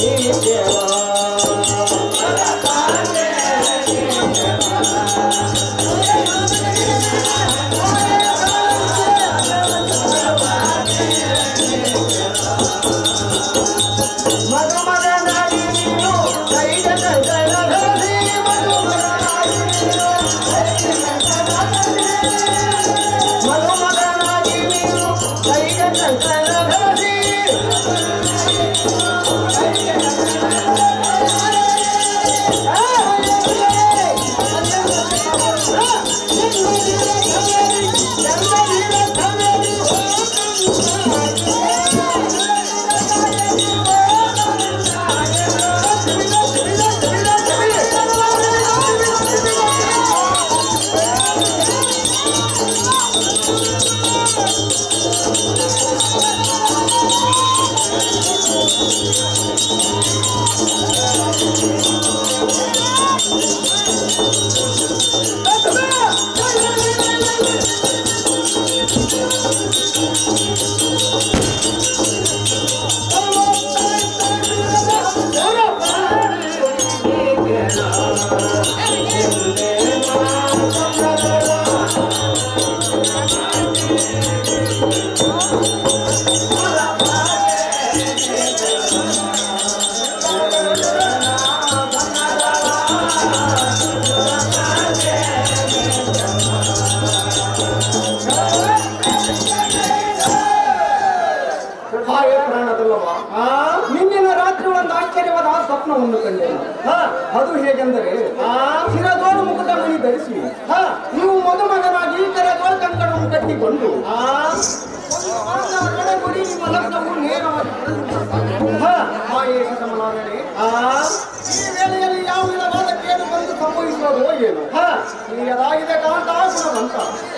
ಹಾಗೆ ಪ್ರಾಣದಲ್ಲವ ನಿನ್ನಿನ ರಾತ್ರಿ ಒಂದು ಆಶ್ಚರ್ಯವಾದ ಸ್ವಪ್ನವನ್ನು ಕಂಡೆ ಅದು ಹೇಗೆಂದರೆ ಶಿರದೋಳು ಮುಖದ ಮಣಿ ಧರಿಸಿ ನೀವು ಮದುಮಗನಾಗಿ ಕರೆದೋಳು ಕಂಕಣವನ್ನು ಕಟ್ಟಿಕೊಂಡು ಗುಡಿ ನಿಮ್ಮ ಲಗ್ನವು ನೇರವಾಗಿ ಸಮನಾಗಲಿ ಈ ವೇಳೆಯಲ್ಲಿ ಯಾವ ವಿಧವಾದ ಕೇಳು ಬಂದು ಸಂಭವಿಸುವುದೋ ಏನು ಹೀಗದಾಗಿದೆ ಕಾಂತ ಗುಣವಂತ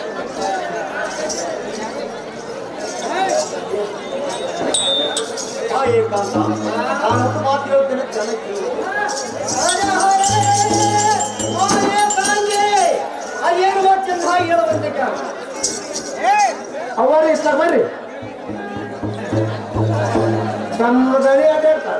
ಆ ಏಕಾಂತ ನಾನೊಂದು ಮಾತು ಹೇಳ್ತೇನೆ ಚೆನ್ನಾಗಿ ಅದೇನು ಮಾಡ್ತೀನಿ ಹಾಗೆ ಹೇಳುವಂತೆ ಅವರು ಇಷ್ಟ ಬರ್ರಿ ನಮ್ಮ ದಣಿ ಅಡ್ಡಾಡ್ತಾರೆ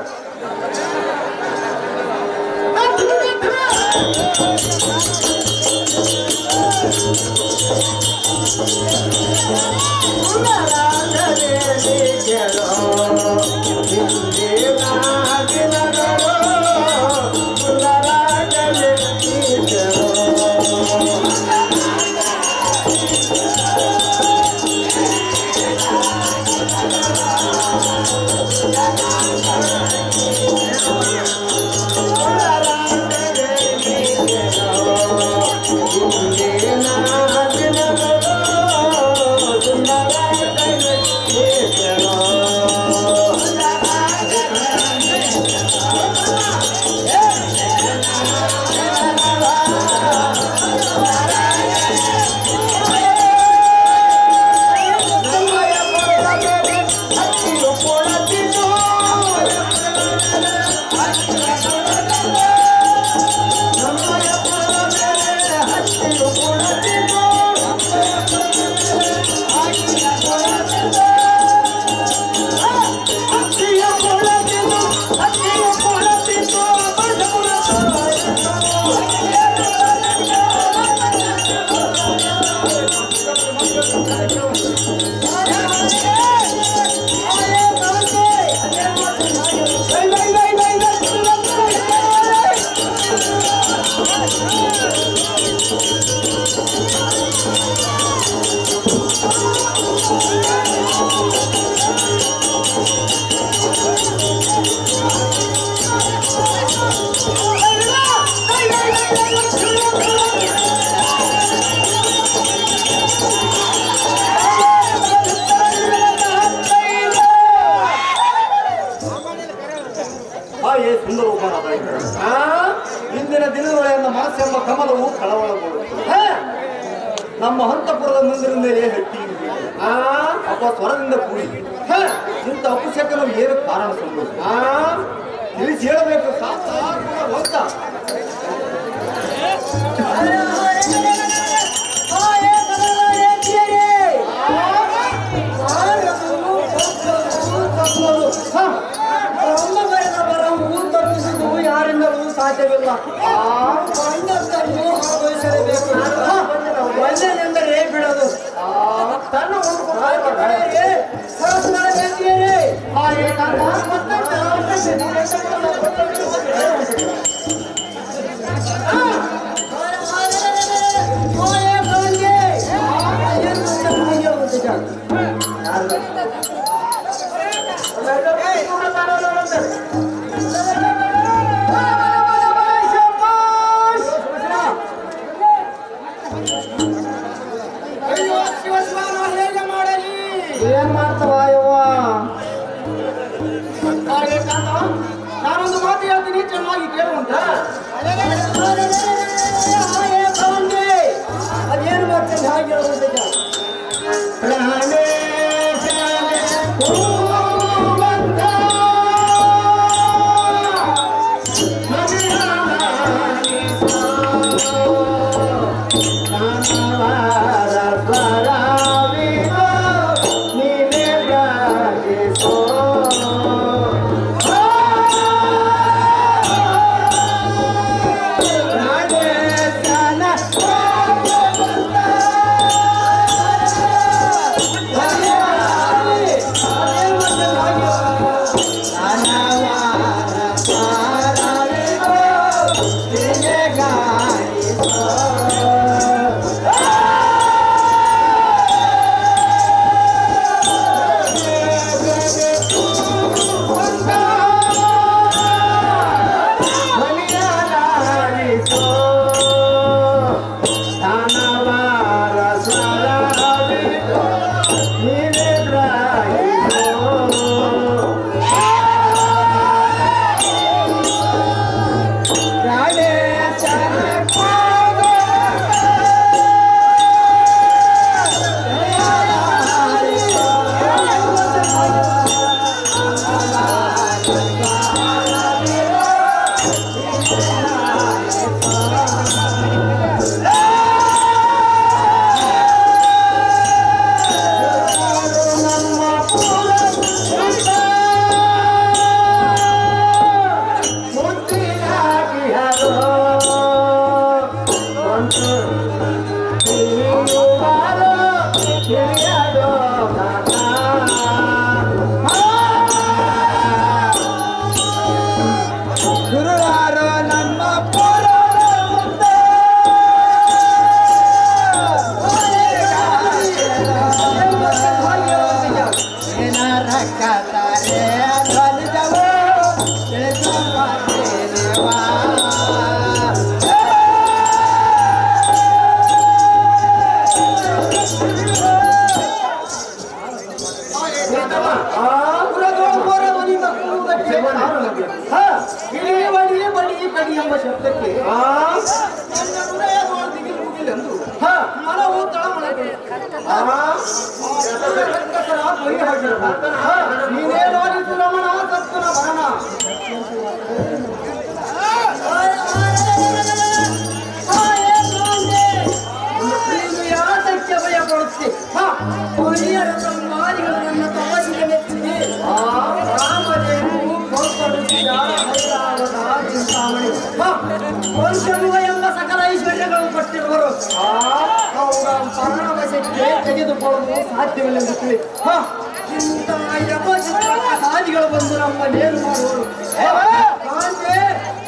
ಹಾಗೆ ಸುಂದರ ಉಪನಾದ ಇಂದಿನ ದಿನದೊಳೆಯಿಂದ ಮನಸ್ಸೆಂಬ ಕಮಲವು ಕಳವಳಗೊಳ್ಳುತ್ತದೆ ಹ? ನಮ್ಮ ಹಂತಪುರದ ಮಂದಿರದ ಮೇಲೆ ಹಟ್ಟಿ ಆ ಅಪ್ಪ ಸ್ವರದಿಂದ ಕೂಡಿ ಹ? ಇಂಥ ಅಪಶಕನ ಏನು ಕಾರಣ ಸಂಭವಿಸಿದೆ ಆ ತಿಳಿಸಿ ಹೇಳಬೇಕು ಸಾಕು ಹೋಗ್ತ ಬ್ರಹ್ಮ ಬರೆದ ಬರವು ಸಾಧ್ಯವಿಲ್ಲ ಆ, ಬಂದದ್ದನ್ನು ಅನುಭವಿಸಲೇಬೇಕು ಹಾ, ಬಂದನೆಂದರೆ ಬಿಡೋದು ಆ, ತನ್ನ ಹುಡುಗ ಸರಸ್ವರ ಬೇಂದ್ರಿಯರೇ, ಹಾಗೆ ಕಾಂತ ಮತ್ತೊಂದು ಓಯೇ ಬಂದೆ. ಏನು ಅಂತ ಹಾಗೆ ಹೋಗುತ್ತಿದ್ದ. ಅಯ್ಯೋ, ಶಿವ ಶಿವ, ನಾನು ಹೇಗೆ ಮಾಡಲಿ ಏನ್ ಮಾಡ್ತವ ಯವ್ವ ಹಾಗೆ ಕಾಂತ, ನಾನೊಂದು ಮಾತು ಹೇಳ್ತೀನಿ ಚೆನ್ನಾಗಿ ಕೇಳುವಂತ ಅದೇನು ಮಾಡ್ತೇನೆ ಹಾಗೆ ಹೇಳುವಂತಿದ್ದ ಗುರುವಾರ ನಮ್ಮ ಎಂಬ ಶಬ್ದಕ್ಕೆ ನನ್ನ ಹೃದಯದೊಳ ದಿಗಿಲು ಮುಗಿಲೆಂದು ಮನವು ತಳಮಳಗೆ ರಕ್ಕಸರ ಬಲಿ ಹಾಕಿರಲು. ನೀನೇ ನೋಡಿತು ರಮಣ ಸತ್ವನ ಮರಣ ನೀನು ಯಾತಕ್ಕೆ ಭಯ ಪಡುತ್ತಿ ಹಿರಿಯರ ಸಂವಾದಿಗಳು ನನ್ನ ತಪಸ್ಸಿಗೆ ಮೆಚ್ಚಿದೆ ರಾಮದೇವು ಕೊಲ್ಪಡುತ್ತಿದ್ದ ಹೈರಾಣದ ಚಿಂತಾಮಣಿ ವಂಶಮುಖ ಎಂಬ ಸಕಲ ಐಶ್ವರ್ಯಗಳು ಕೊಟ್ಟಿರುವರು ಅವುಗಳ ಪರಾಮರ್ಶಕ್ಕೆ ತೆಗೆದುಕೊಳ್ಳಲು ಸಾಧ್ಯವಿಲ್ಲ ತಿಳಿ ಇಂಥ ಯಮಚಿತ್ರ ಸಾಧಿಗಳು ಬಂದು ನಮ್ಮ ನೇರು ಮಾಡುವರು ಕಾಂತೆ,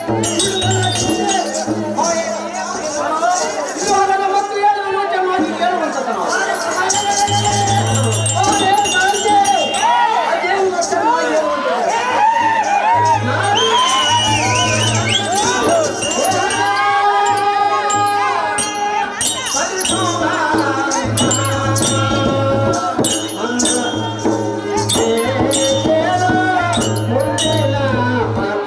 ಇವಾಗ ನಮ್ಮ ಮತ್ತು ಹೇಳಲು ಚೆನ್ನಾಗಿ ಕೇಳುವಂತತನ ಅದೇ ಕಾಂತೆ, ಅದೇನು ಚೆನ್ನಾಗಿ ಹೇಳುವಂತದ್ದು. ಮುಂದೆ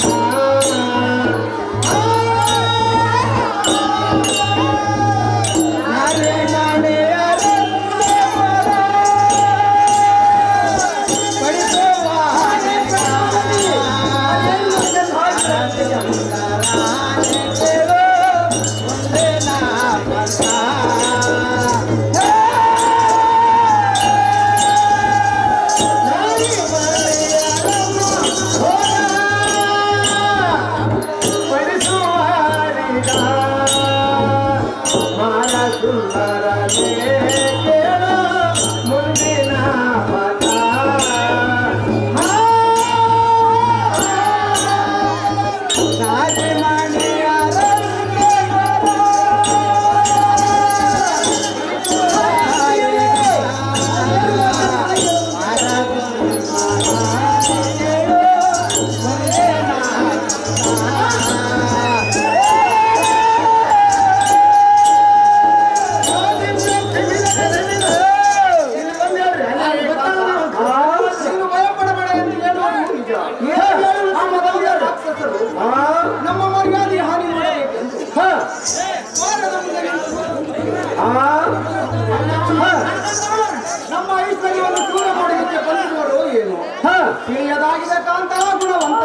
ಮಾಡಿದ ಕಾಂತ ಗುಣವಂತ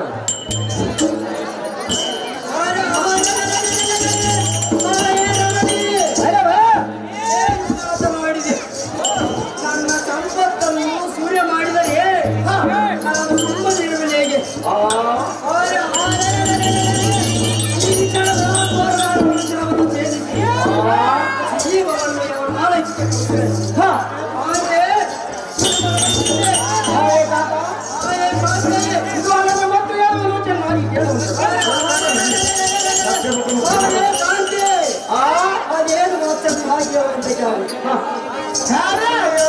ನನ್ನ ಸಂಪತ್ತನ್ನು ಸೂರ್ಯ ಮಾಡಿದರೆ ನಾನು ತುಂಬದಿರುವುದು ಹೇಗೆ ಜೀವವನ್ನು ಇವರು ಆಲೈಸಿಕೆ ಹ, ಆದರೆ ಹಾಗೆ ಕಾಂತ. ಇದು ಅಲ್ಲದೆ ಮತ್ತು ಏನು ಯೋಚನೆ ಮಾಡಿ ಕೇಳುವುದು ಆ, ಅದೇನು ಮತ್ತೆ ಭಾಗ್ಯ ಅಂತ ಕೇಳಿ ಹ. ಚಾರೆಯೋ.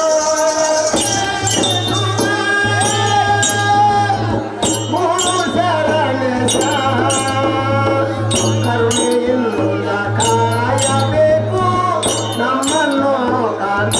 ಮೂಸರನೆಸ ಕರುಣೆಯಿಂದ ಕಾಯಬೇಕು ನಮ್ಮನ್ನು ಕಾಂತ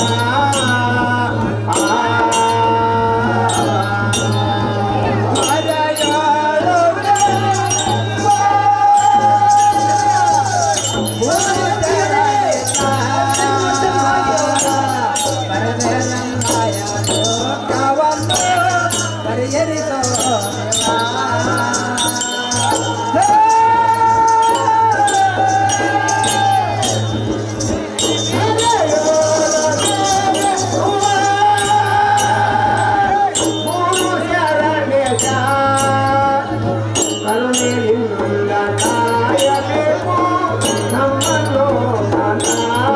ಕರುಣೆಯಿಂದ ಕಾಯಬೇಕು ನಮ್ಮನ್ನು ಕಾಂತ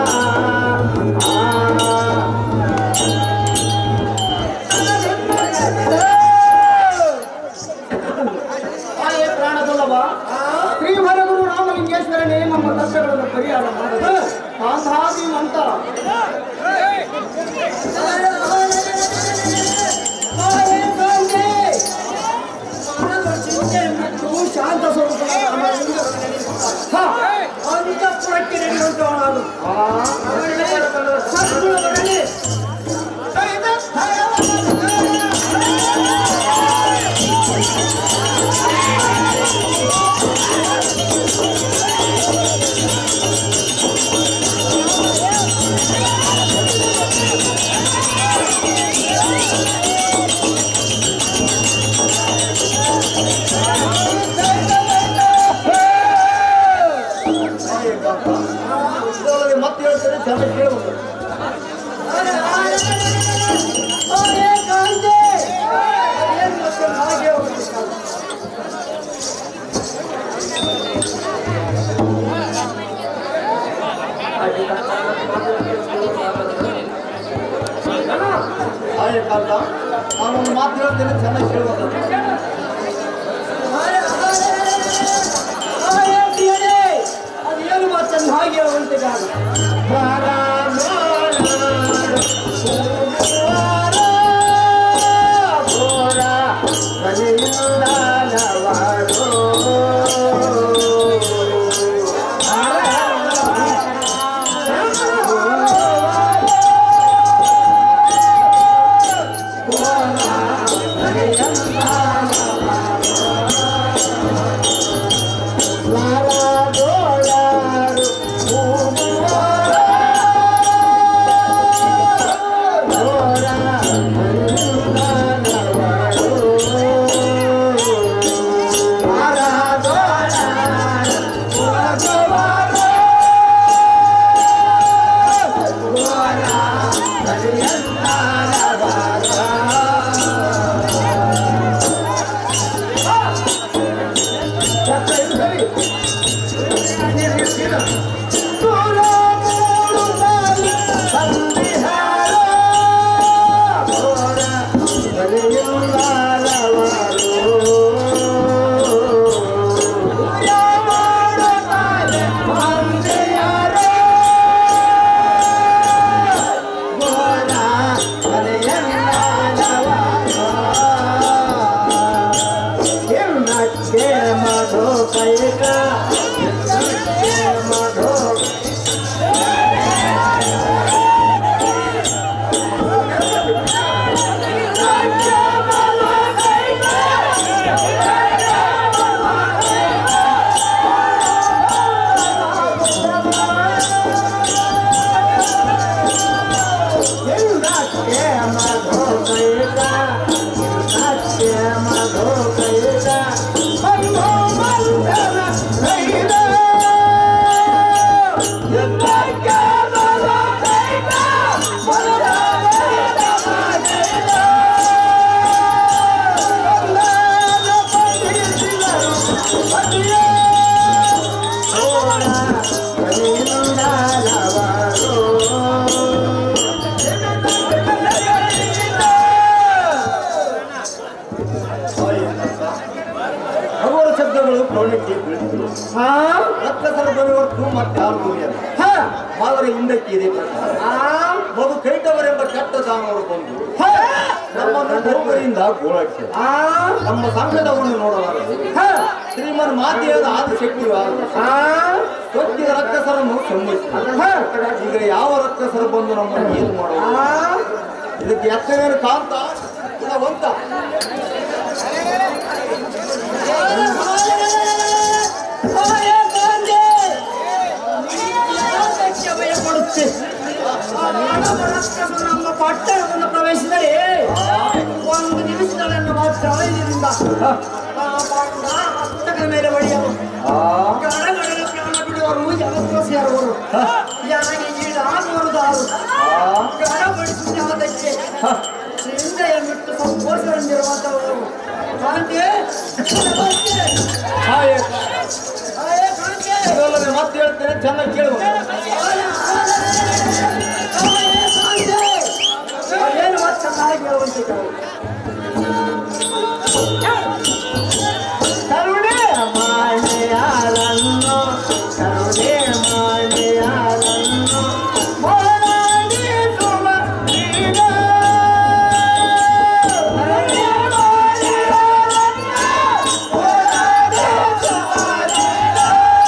ಹಾಗೆ ಪ್ರಾಣದಲ್ಲವ ಶ್ರೀ ವರಗುರು ರಾಮಲಿಂಗೇಶ್ವರನೇ ನಮ್ಮ ಕಷ್ಟಗಳನ್ನು ಪರಿಹಾರ ಮಾಡಲು ಕಾಂತಾದಿ ಮಂತ ಶಾಂತ ಸ್ವರೂಪ ಅಂತಃಪುರಕ್ಕೆ ನಡೆಯುವಂತವನಾಗು ಸದ್ಗುಣಗಳಲ್ಲಿ ಇದರೊಳಗೆ ಮತ್ತೆ ಹೇಳ್ತಾರೆ ಜನ ಕೇಳಬಹುದು ಹಾಗೆ ಕಾಂತ ನಾನೊಂದು ಮಾತು ಹೇಳ್ತೇನೆ ಚೆನ್ನಾಗಿ ಕೇಳಬಹುದು ಅದೇನು ಮಾತನ್ನು ಹಾಗೆ ಅಂತ ಮಧು ಕೈಕ ಮಧು ಮಧು ಕೈಕ ಅಂಗಗಳು ಪ್ರೌಢಕ್ಕೆ ಬೀಳ್ತಿವೆ ಹಾ ರಕ್ತಸರ ಬರುವಷ್ಟು ಮತ್ತೆ ಯಾರು ದುಡಿಯಲ್ಲ ಹಾ ಆದರೆ ಹಿಂದಕ್ಕೆ ಇದೆ ಪ್ರಕಾರ ಹಾ ಮಗು ಕೈಟವರೆಂಬ ಕೆಟ್ಟ ದಾನವರು ಬಂದು ಹಾ ನಮ್ಮನ್ನು ಗೋಪುರಿಂದ ಗೋಳಾಡಿಸಿ ಹಾ ನಮ್ಮ ಸಂಕಟವನ್ನು ನೋಡಬಾರದು ಹಾ ಶ್ರೀಮನ್ ಮಾತೆಯಾದ ಆದಿಶಕ್ತಿ ಹಾ ಸ್ವಚ್ಛ ರಕ್ತಸರನ್ನು ಸಂಭವಿಸಿದ ಈಗ ಯಾವ ರಕ್ತಸರ ಬಂದು ನಮ್ಮನ್ನು ಏನು ಮಾಡುವುದು ಹಾ ಇದಕ್ಕೆ ಎತ್ತನೇನು ಕಾಂತ ಗುಣವಂತ ಭಯಪಡುತ್ತೆ ನಮ್ಮ ಪಟ್ಟಣವನ್ನು ಪ್ರವೇಶಿಸಿದರೆ ಒಂದು ನಿಮಿಷಗಳನ್ನು ಮಾತ್ರ ಇದರಿಂದ ಹಸ್ತಗಳ ಮೇಲೆ ಹೊಡೆಯಲು ಗಡಗಡನ ಪ್ರಾಣ ಬಿಡುವರು ಯಾವತ್ತೂ ಸೇರುವರು ಯಾರಿಗೆ ಈಡಾಗುವರು ದಾರು ಗಡಬಡಿಸುವುದಕ್ಕೆ ಚಿಂತೆಯನ್ನಿಟ್ಟು ಸಂತೋಷಗೊಂಡಿರುವಂತವರು ಕಾಂತಿ ಹಾಯ್ ಆಯೇ ಕಾಂತಿ ಇದಲ್ಲದೆ ಮತ್ತೆ ಹೇಳ್ತೇನೆ ಚೆನ್ನಾಗಿ ಕೇಳುವ ಏನು ಮತ್ತೆ ಚೆನ್ನಾಗಿ ಹೇಳುವಂತೆ ಕರುಣೆ ಮಾಡಿಯಾರನ್ನು ಕರುಣೆ ಮಾಡಿಯಾರನ್ನು ಹೋರಾಡಿಸುವ ನೀನು. ಕರುಣೆ ಮಾಡಿಯಾರನ್ನು ಹೋರಾಡಿಸುವ ನೀನು.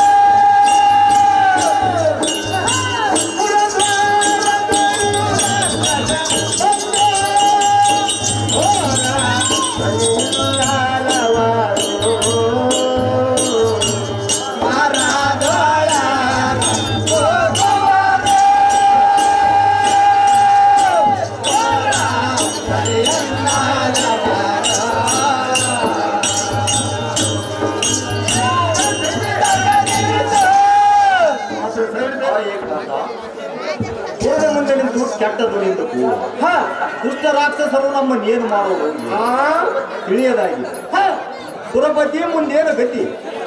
ಬೇರೆ ಮುಂದೆ ನಿಂತು ಕೆಟ್ಟ ದುಡಿಯಿಂದ ಕೂಡು ಹ ದುಷ್ಟ ರಾಕ್ಷಸರು ನಮ್ಮನ್ನು ಏನು ಮಾಡುವುದು ತಿಳಿಯದಾಗಿ ಹ ಸುರಪತಿ ಮುಂದೇನು ಗತಿ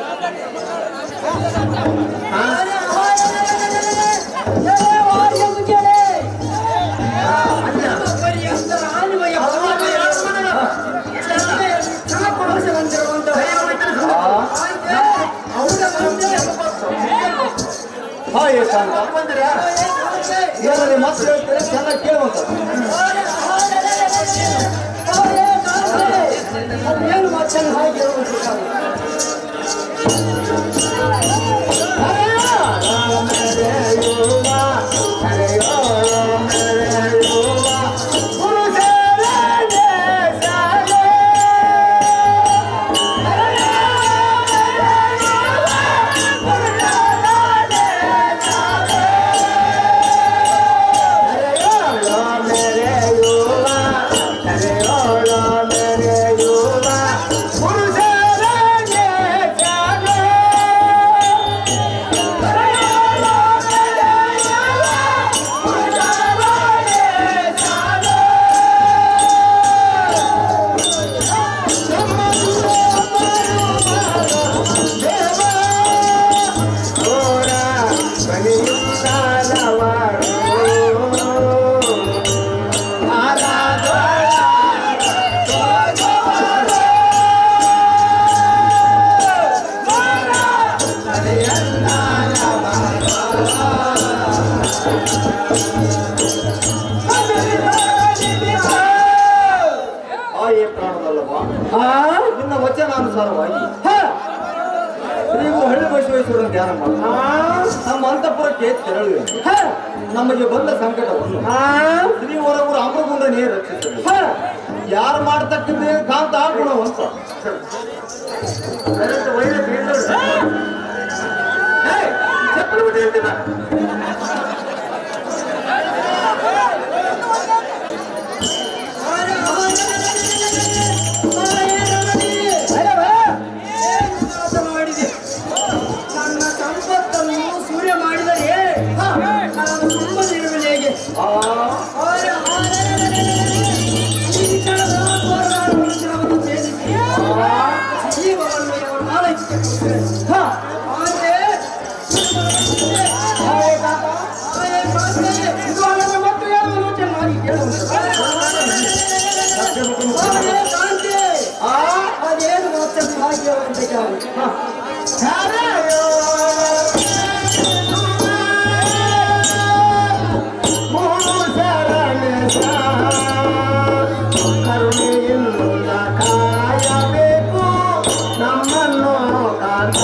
ಹಾ ಏಕಾಂತ ಇದರಲ್ಲಿ ಮತ್ತೆ ಹೇಳ್ತೇನೆ ಚೆನ್ನಾಗಿ ಕೇಳುವಂತ ಏನು ಮಾತನ್ನು ಹಾಗೆ ಹೇಳುವಂತೆ ಆ ಏ ಪ್ರಾಣದಲ್ಲವಾ ನಿನ್ನ ವಚನಾನುಸಾರವಾಗಿ ಶ್ರೀಗುರು ಹಳ್ಳಿ ಬಸವೇಶ್ವರನ ಧ್ಯಾನ ಮಾಡ ನಮ್ಮ ಅಂತಃಪುರಕ್ಕೆ ತೆರಳುವೆ ನಮಗೆ ಬಂದ ಸಂಕಟವನ್ನು ಶ್ರೀ ಹೊರಗುರು ಅಮರಗುಂಡನೇ ರಕ್ಷಿಸಬೇಕು ಯಾರು ಮಾಡ್ತಕ್ಕಂಥ ಕಾಂತ ಗುಣವಂತ ಮಾಡಿದೆ ನನ್ನ ಸಂಪತ್ತನ್ನು ಸೂರ್ಯ ಮಾಡಿದರೆ ನಾನು ತುಂಬದಿರುವೆ ಹೇಗೆ ಈ ಕ್ಷಣದ ಹೋರಾಟ ಮನುಷ್ಯನವನ್ನು ಛೇದಿಸಿ ಜೀವವನ್ನು ಇವರ ಆಲೈಕೆ ಆದರೆ ಇದು ಅವನ ಮತ್ತು ಹೇಳುವ ಚೆನ್ನಾಗಿ ಕೇಳುವುದು ಅದೇನು ಮಾತ್ರ ಹಾಗೆ ಹೇಳುವಂತೆ ಹೇಳಿದ್ದಾರೆ ಹ. ಕರುಣೆಯಿಂದ ಕಾಯಬೇಕು ನಮ್ಮನ್ನು ಕಾಣ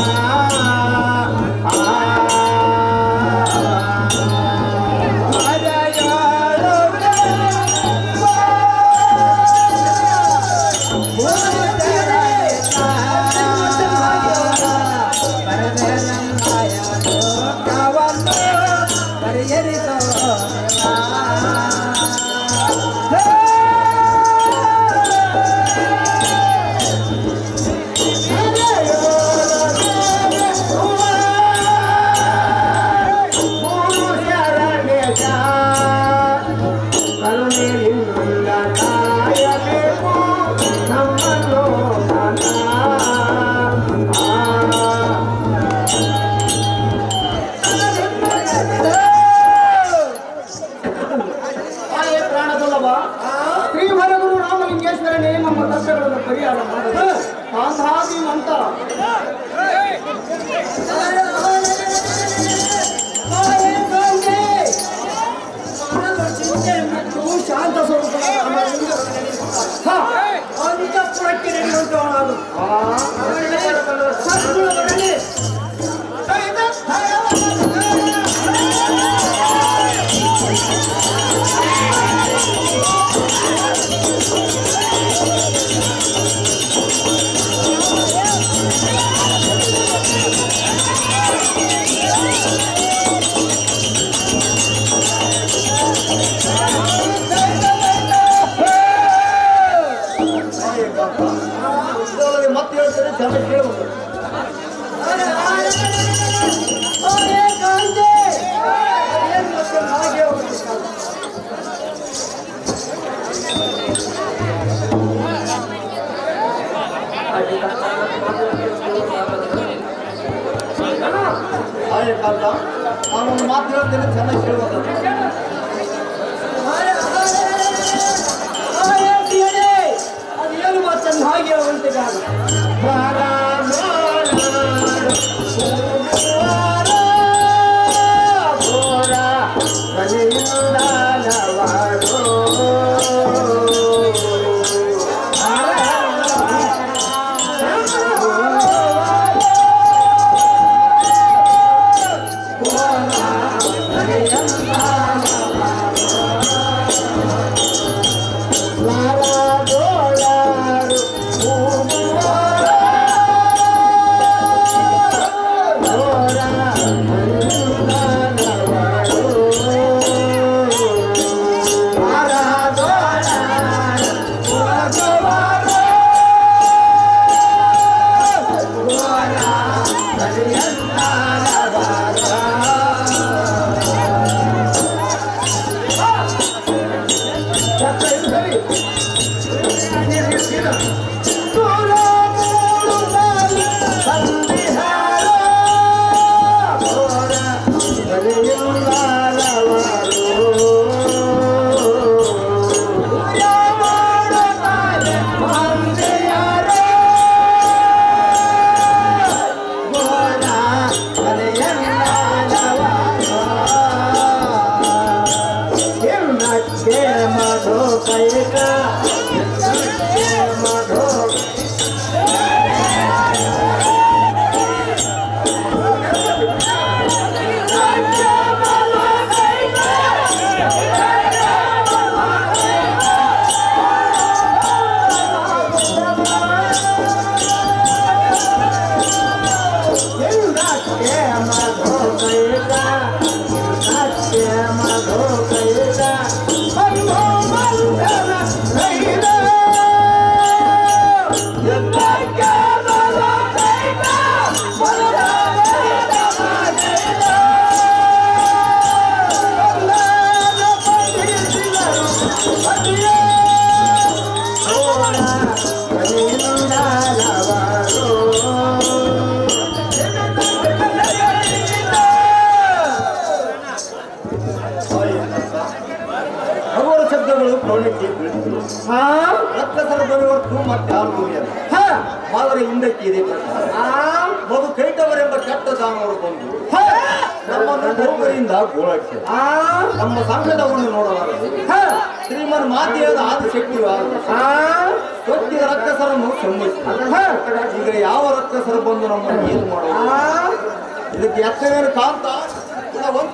ಕರುಣೆಯಿಂದ ಕಾಯಬೇಕು ನಮ್ಮನ್ನು ಕಾಣ ಆಯೇ ಪ್ರಾಣದಲ್ಲವ ಶ್ರೀ ವರಗುರು ರಾಮಲಿಂಗೇಶ್ವರನೇ ನಮ್ಮ ಕಷ್ಟಗಳನ್ನು ಪರಿಹಾರ ಮಾಡಲು ಅಂಧಾದಿ ಮಂತ ಶಾಂತ ಸ್ವರೂಪ ಅಂತಃಪುರಕ್ಕೆ ನಡೆಯುವಂತವನಾದ ಸದ್ಗುಣಗಳಲ್ಲಿ ಇದರೊಳಗೆ ಮತ್ತೆ ಹೇಳ್ತಾರೆ ಜನ ಕೇಳಬೇಕು ಹಾಗೆ ಕಾಂತ ನಾನೊಂದು ಮಾತು ಹೇಳ್ತೇನೆ ಚೆನ್ನಾಗಿ ಕೇಳಬೇಕು ಅದೇನು ಮಾತನ್ನು ಹಾಗೆ ಹೇಳುವಂತೆ ಕಾರಣ ಮಧು ಕೈಕ ಮಧು ಹಗುರ ಶಬ್ದಗಳು ಪ್ರವೃತ್ತಿ ಬೀಳ್ತಿವೆ ಹಾ ರಕ್ತಸರ ಬರುವಷ್ಟು ಮತ್ತೆ ಹಾಲು ಕುಡಿಯಲ್ಲ ಹಾ ಆದರೆ ಹಿಂದಕ್ಕೆ ಇದೆ ಪ್ರಕಾರ. ಆ ಮಗು ಕೈಟವರೆಂಬ ಕೆಟ್ಟ ದಾನವರು ಬಂದು ನಮ್ಮನ್ನು ಗೋಬರಿಯಿಂದ ಗೋಳಾಡಿಸಿದರು ಆ ನಮ್ಮ ಸಂಕಟವನ್ನು ನೋಡಲಾರದು ಶ್ರೀಮನ್ ಮಾತೆಯಾದ ಆದಿಶಕ್ತಿ ಆ ಸತ್ಯದ ರಕ್ಕಸರನ್ನು ಸಂಭವಿಸಿದರು ಈಗ ಯಾವ ರಕ್ಕಸರು ಬಂದು ನಮ್ಮನ್ನು ಏನು ಮಾಡುವುದು ಇದಕ್ಕೆ ಎತ್ತವೇನು ಕಾಂತ ಗುಣವಂತ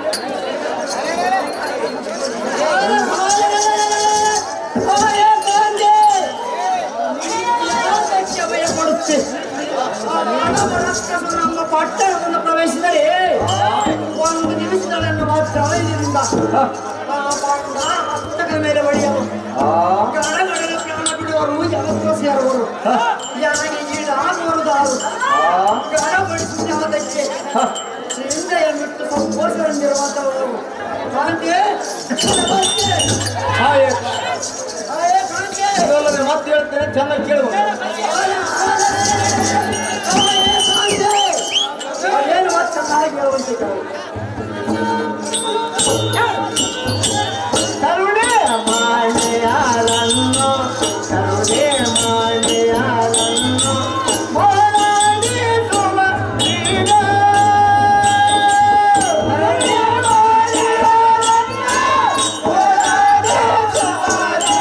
ಭಯಪಡುತ್ತೆ ನಮ್ಮ ಪಟ್ಟಣವನ್ನು ಪ್ರವೇಶಿಸಿದರೆ ಒಂದು ನಿಮಿಷಗಳನ್ನು ಮಾತ್ರ ಇದರಿಂದ ಹಸ್ತಗಳ ಮೇಲೆ ಬಡಿಯಲು ಆ, ಗಡಗಡಲು ಪ್ರಾಣ ಬಿಡುವರು ಯಾವತ್ತೂ ಸೇರುವರು ಯಾರಿಗೆ ಈಡಾಗುವರು ದಾರು ಆ, ಗಡಬಡಿಸುವುದಕ್ಕೆ ಚಿಂತೆಯ ಬಿಟ್ಟು ಸಂಕೋಚಗೊಂಡಿರುವಂತವರು ಕಾಂತಿ ನಮಸ್ತೆ. ಹಾಯ್. ಆಯೇ ಕಾಂತಿ. ಇದಲ್ಲದೆ ಮತ್ತೆ ಹೇಳ್ತೇನೆ ಚೆನ್ನಾಗಿ ಕೇಳುವ ಏನು ಮತ್ತೆ ನಾಳೆ ಹೇಳುವಂತೆ ಕೇಳು. ಕರುಣೆ ಮಾಡಿಯಾರನ್ನು ಕರುಣೆ ಮಾಡಿಯಾರನ್ನು ಮರಣಿಸುವ ನೀನು. ಕರುಣೆ ಮಾಡಿಯಾರನ್ನು ಮರಣಿಸುವ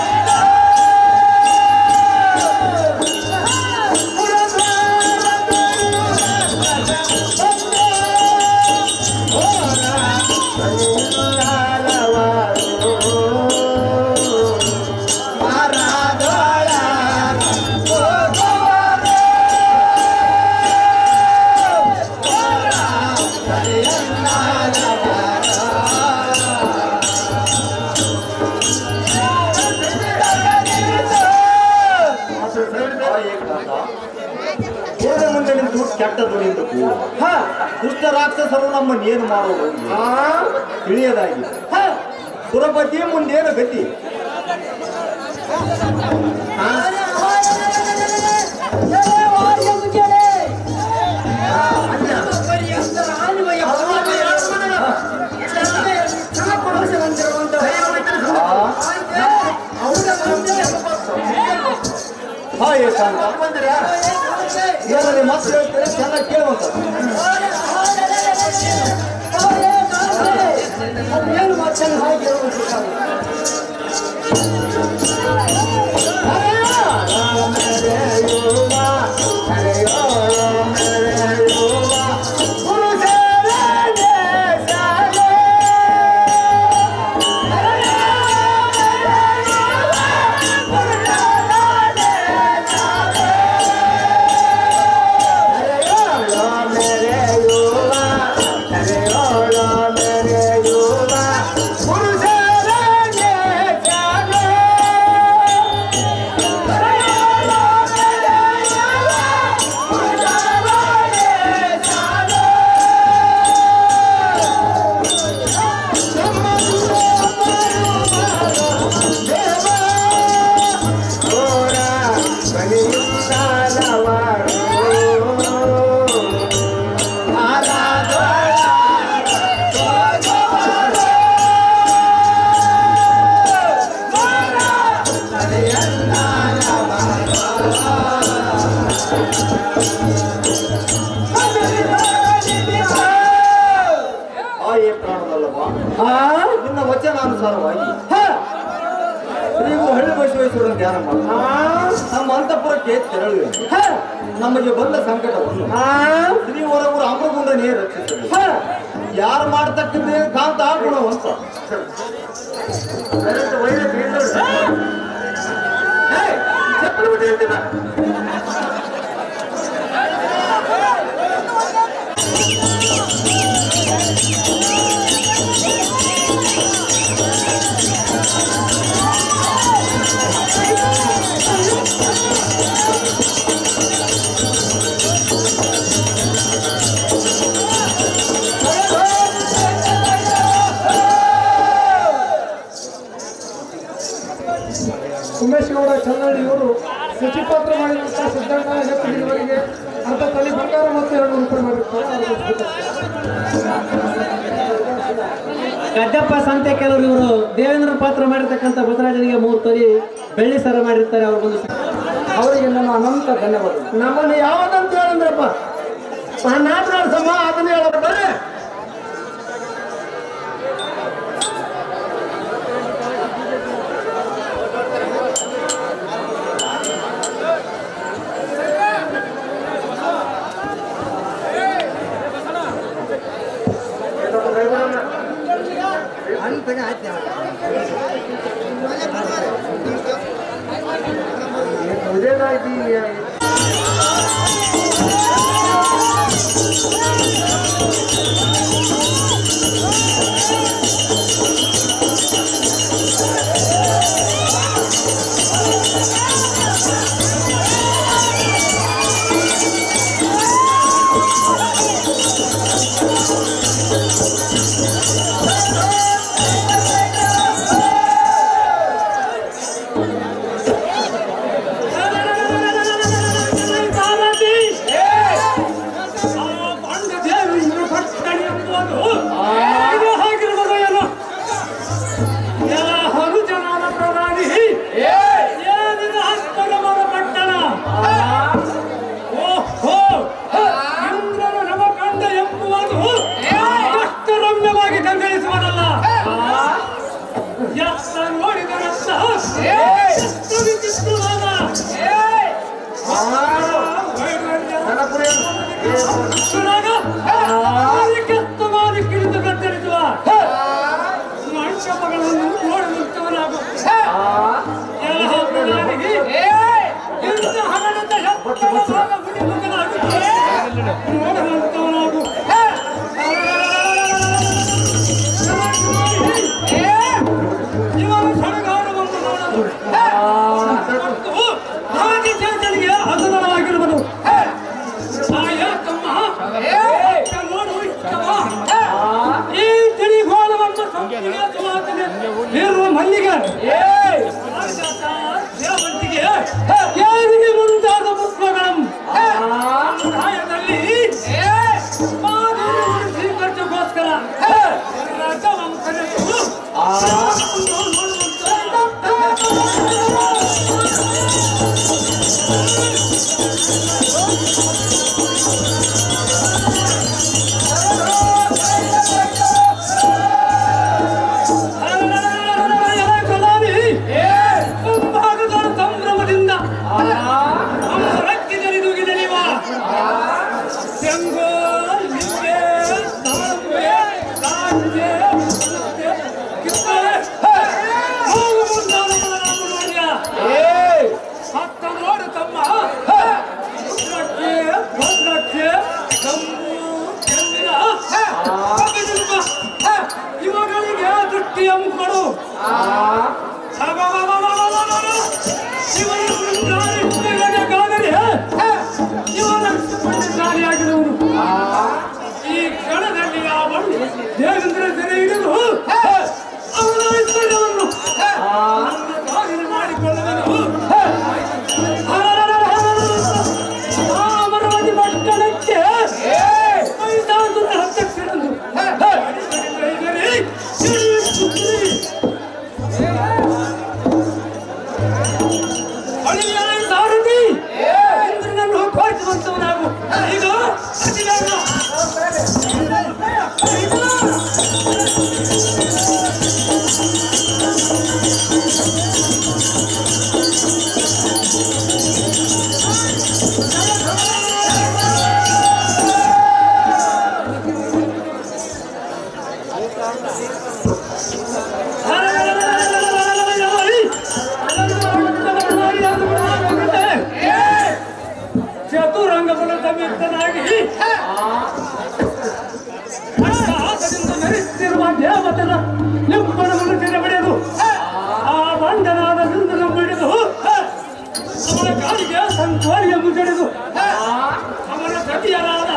ಹಾಯ್ ಕಾಂತ. ಹೋದ ಮುಂದೆ ನಿಂತು ಕೆಟ್ಟ ಧ್ವನಿಯಿಂದ ಕೂಗು. ಹ, ದುಷ್ಟ ರಾಕ್ಷಸರು ನಮ್ಮನ್ನು ಏನು ಮಾಡೋದು ಆ ತಿಳಿಯದಾಗಿದೆ ಹ, ಸುರಪತಿ ಮುಂದೇನು ಗತಿ ಹಾಯ್ ಕಾಂತ ಇದರಲ್ಲಿ ಮತ್ತೆ ಹೇಳ್ತೇನೆ ಚೆನ್ನಾಗಿ ಕೇಳುವಂತ ಏನು ಮಾತನ್ನು ಹಾಗೆ ಹಾಯೇ ಪ್ರಾಣದಲ್ಲವಾ ನಿನ್ನ ವಚನಾನುಸಾರವಾಗಿ ನೀವು ಹಳ್ಳಿ ಬಸವೇಶ್ವರನ ಧ್ಯಾನ ಮಾಡಿ ನಮ್ಮ ಅಂತಃಪುರಕ್ಕೆ ತೆರಳುವೆ ನಮಗೆ ಬಂದ ಸಂಕಟವನ್ನು ಶ್ರೀ ಹೊರಗುರು ಅಮರಗುಂಡನೇ ರಕ್ಷಿಸಬೇಕು ಯಾರು ಮಾಡ್ತಕ್ಕಂತೆ ಕಾಂತ ಗುಣವಂತ ಉಮೇಶ್ ಗೌಡ ಚನ್ನಳ್ಳಿ ಇವರು ಶುಚಿಪಾತ್ರ ಮಾಡಿದಂಥ ಸಿದ್ದಣ್ಣ ಎತ್ತಿನವರಿಗೆ ಅರ್ಧ ತಲೆ ಬಂಗಾರ ಮತ್ತು ಎರಡು ರೂಪಾಯಿ ಮಾಡಿರ್ತಾರೆ ಗಡ್ಡಪ್ಪ ಸಂತೆ ಕೆಲವರು ಇವರು ದೇವೇಂದ್ರ ಪಾತ್ರ ಮಾಡಿರ್ತಕ್ಕಂಥ ಬಸವರಾಜನಿಗೆ ಮೂರು ತೊಲಿ ಬೆಳ್ಳಿ ಸರ ಮಾಡಿರ್ತಾರೆ ಅವ್ರು ಬಂದು ಅವರಿಗೆ ನನ್ನ ಅನಂತ ಧನ್ಯವಾದ ನಮ್ಮನ್ನು ಯಾವ್ದಂತ ಹೇಳಂದ್ರಪ್ಪ ನಾಟನಾಡ್ಸಮ್ಮ ಅದನ್ನ ಹೇಳ ಬರ್ರಿ ಕಂಗಳಿಸುವುದಲ್ಲ ಎತ್ತ ನೋಡಿದರತ್ತ ಎಷ್ಟು ವಿಚಿತ್ರವಾದ ಕೆತ್ತ ಮಾಡಿ ಕಿಡಿದು ಕತ್ತರಿಸುವ ಮಂಟಪಗಳನ್ನು ನೋಡುವಂತವನಾಗು ಎಲ್ಲ ಪ್ರಧಾನಿಗೆ ಇಂಥ ಹಣದ ಶಬ್ದವಾದ ಮುಡಿಮುಖನಾಗಿ ನೋಡುವಂತವನಾಗು ಇವರ ಸಡಗಾರವನ್ನು ನೋಡಲು ಮತ್ತು ಆದಿಚೇತನಿಗೆ ಹಸುರವಾಗಿರುವುದು ಆಯ ತಮ್ಮ ಅಕ್ಕ ನೋಡು ಇಷ್ಟವ ಈ ತಿಳಿಗೋಳವನ್ನು ಸಂಪೂರ್ಣವಾಗಿದೆ ಇರುವ ಮಲ್ಲಿಗೆ ಪಾರಿಜಾತ, ಸೇವಂತಿಗೆ ಕೇರಿಗೆ ಮುಂತಾದ ಪುಷ್ಪಗಳನ್ನು ಸಮುದಾಯದಲ್ಲಿ ಮಾಧುರ್ಯವನ್ನು ಸ್ವೀಕರಿಸೋಗೋಸ್ಕರ ರಥವನ್ನು ಕರೆದು ಮುಂಭಾಗದ ಸಂಭ್ರಮದಿಂದ ರಕ್ಕಿದರಿದುಗಿದಲಿವ ಶಂಗೋ ಲಿಂಬೆ ದಾಳಿಂಬೆ ದಾಳಿಂಬೆ ಮುತ್ತೆ, ಕಿತ್ತಳೆ ಹಾಗೂ ಮುಂತಾದವುಗಳನ್ನು ನೋಡ್ಯ. ಹತ್ತ ನೋಡು ತಮ್ಮ ರುದ್ರಕ್ಕೆ ಭದ್ರಕ್ಕೆ ಕಂಬು ಚೆಂದಿನ ಕಬ್ಬಿಣದ ಇವುಗಳಿಗೆ ದೃಷ್ಟಿಯ ಮುಖಗಳು ಇವನ ಬೃಂದಾರಿಗಾದರೆ ಇವನ ಪಂಡಿತಾರಿಯಾಗಿರುವನು ಈ ಕ್ಷಣದಲ್ಲಿ ಅವನು ದೇವೇಂದ್ರ ಸೆರೆ ಹಿಡಿದು ಅವನ ಐಶ್ವರ್ಯವನ್ನು ನನ್ನ ಸ್ವಾಧೀನ ಮಾಡಿಕೊಳ್ಳುವನು ಅಮರವಾದಿ ಪಟ್ಟಣಕ್ಕೆ ಮೈದಾನದ ಹತ್ತಕ್ಷರಂದು ಅಳಿಯಾಯ ಸಾರಥಿ ಇಂದ್ರನನ್ನು ತೋರಿಸುವಂತವನಾಗು ಈಗ ಅಧಿಕಾರ ಚತುರಂಗ ಸಮೇತನಾಗಿ ಆಸದಿಂದ ಮೆರೆಯುತ್ತಿರುವ ದೇವತನ ನಿಪ್ಪನ ಮುಳುಗಿನ ಬಡಿಯದು ಆ ಬಂಡನಾದ ನಿಂದನ ಬಿಡಿದು ಅವನ ಕಾಲಿಗೆ ಸಂಕೋರಿಯ ಮುಗಿಡಿದು ಅವನ ಸತಿಯರಾದ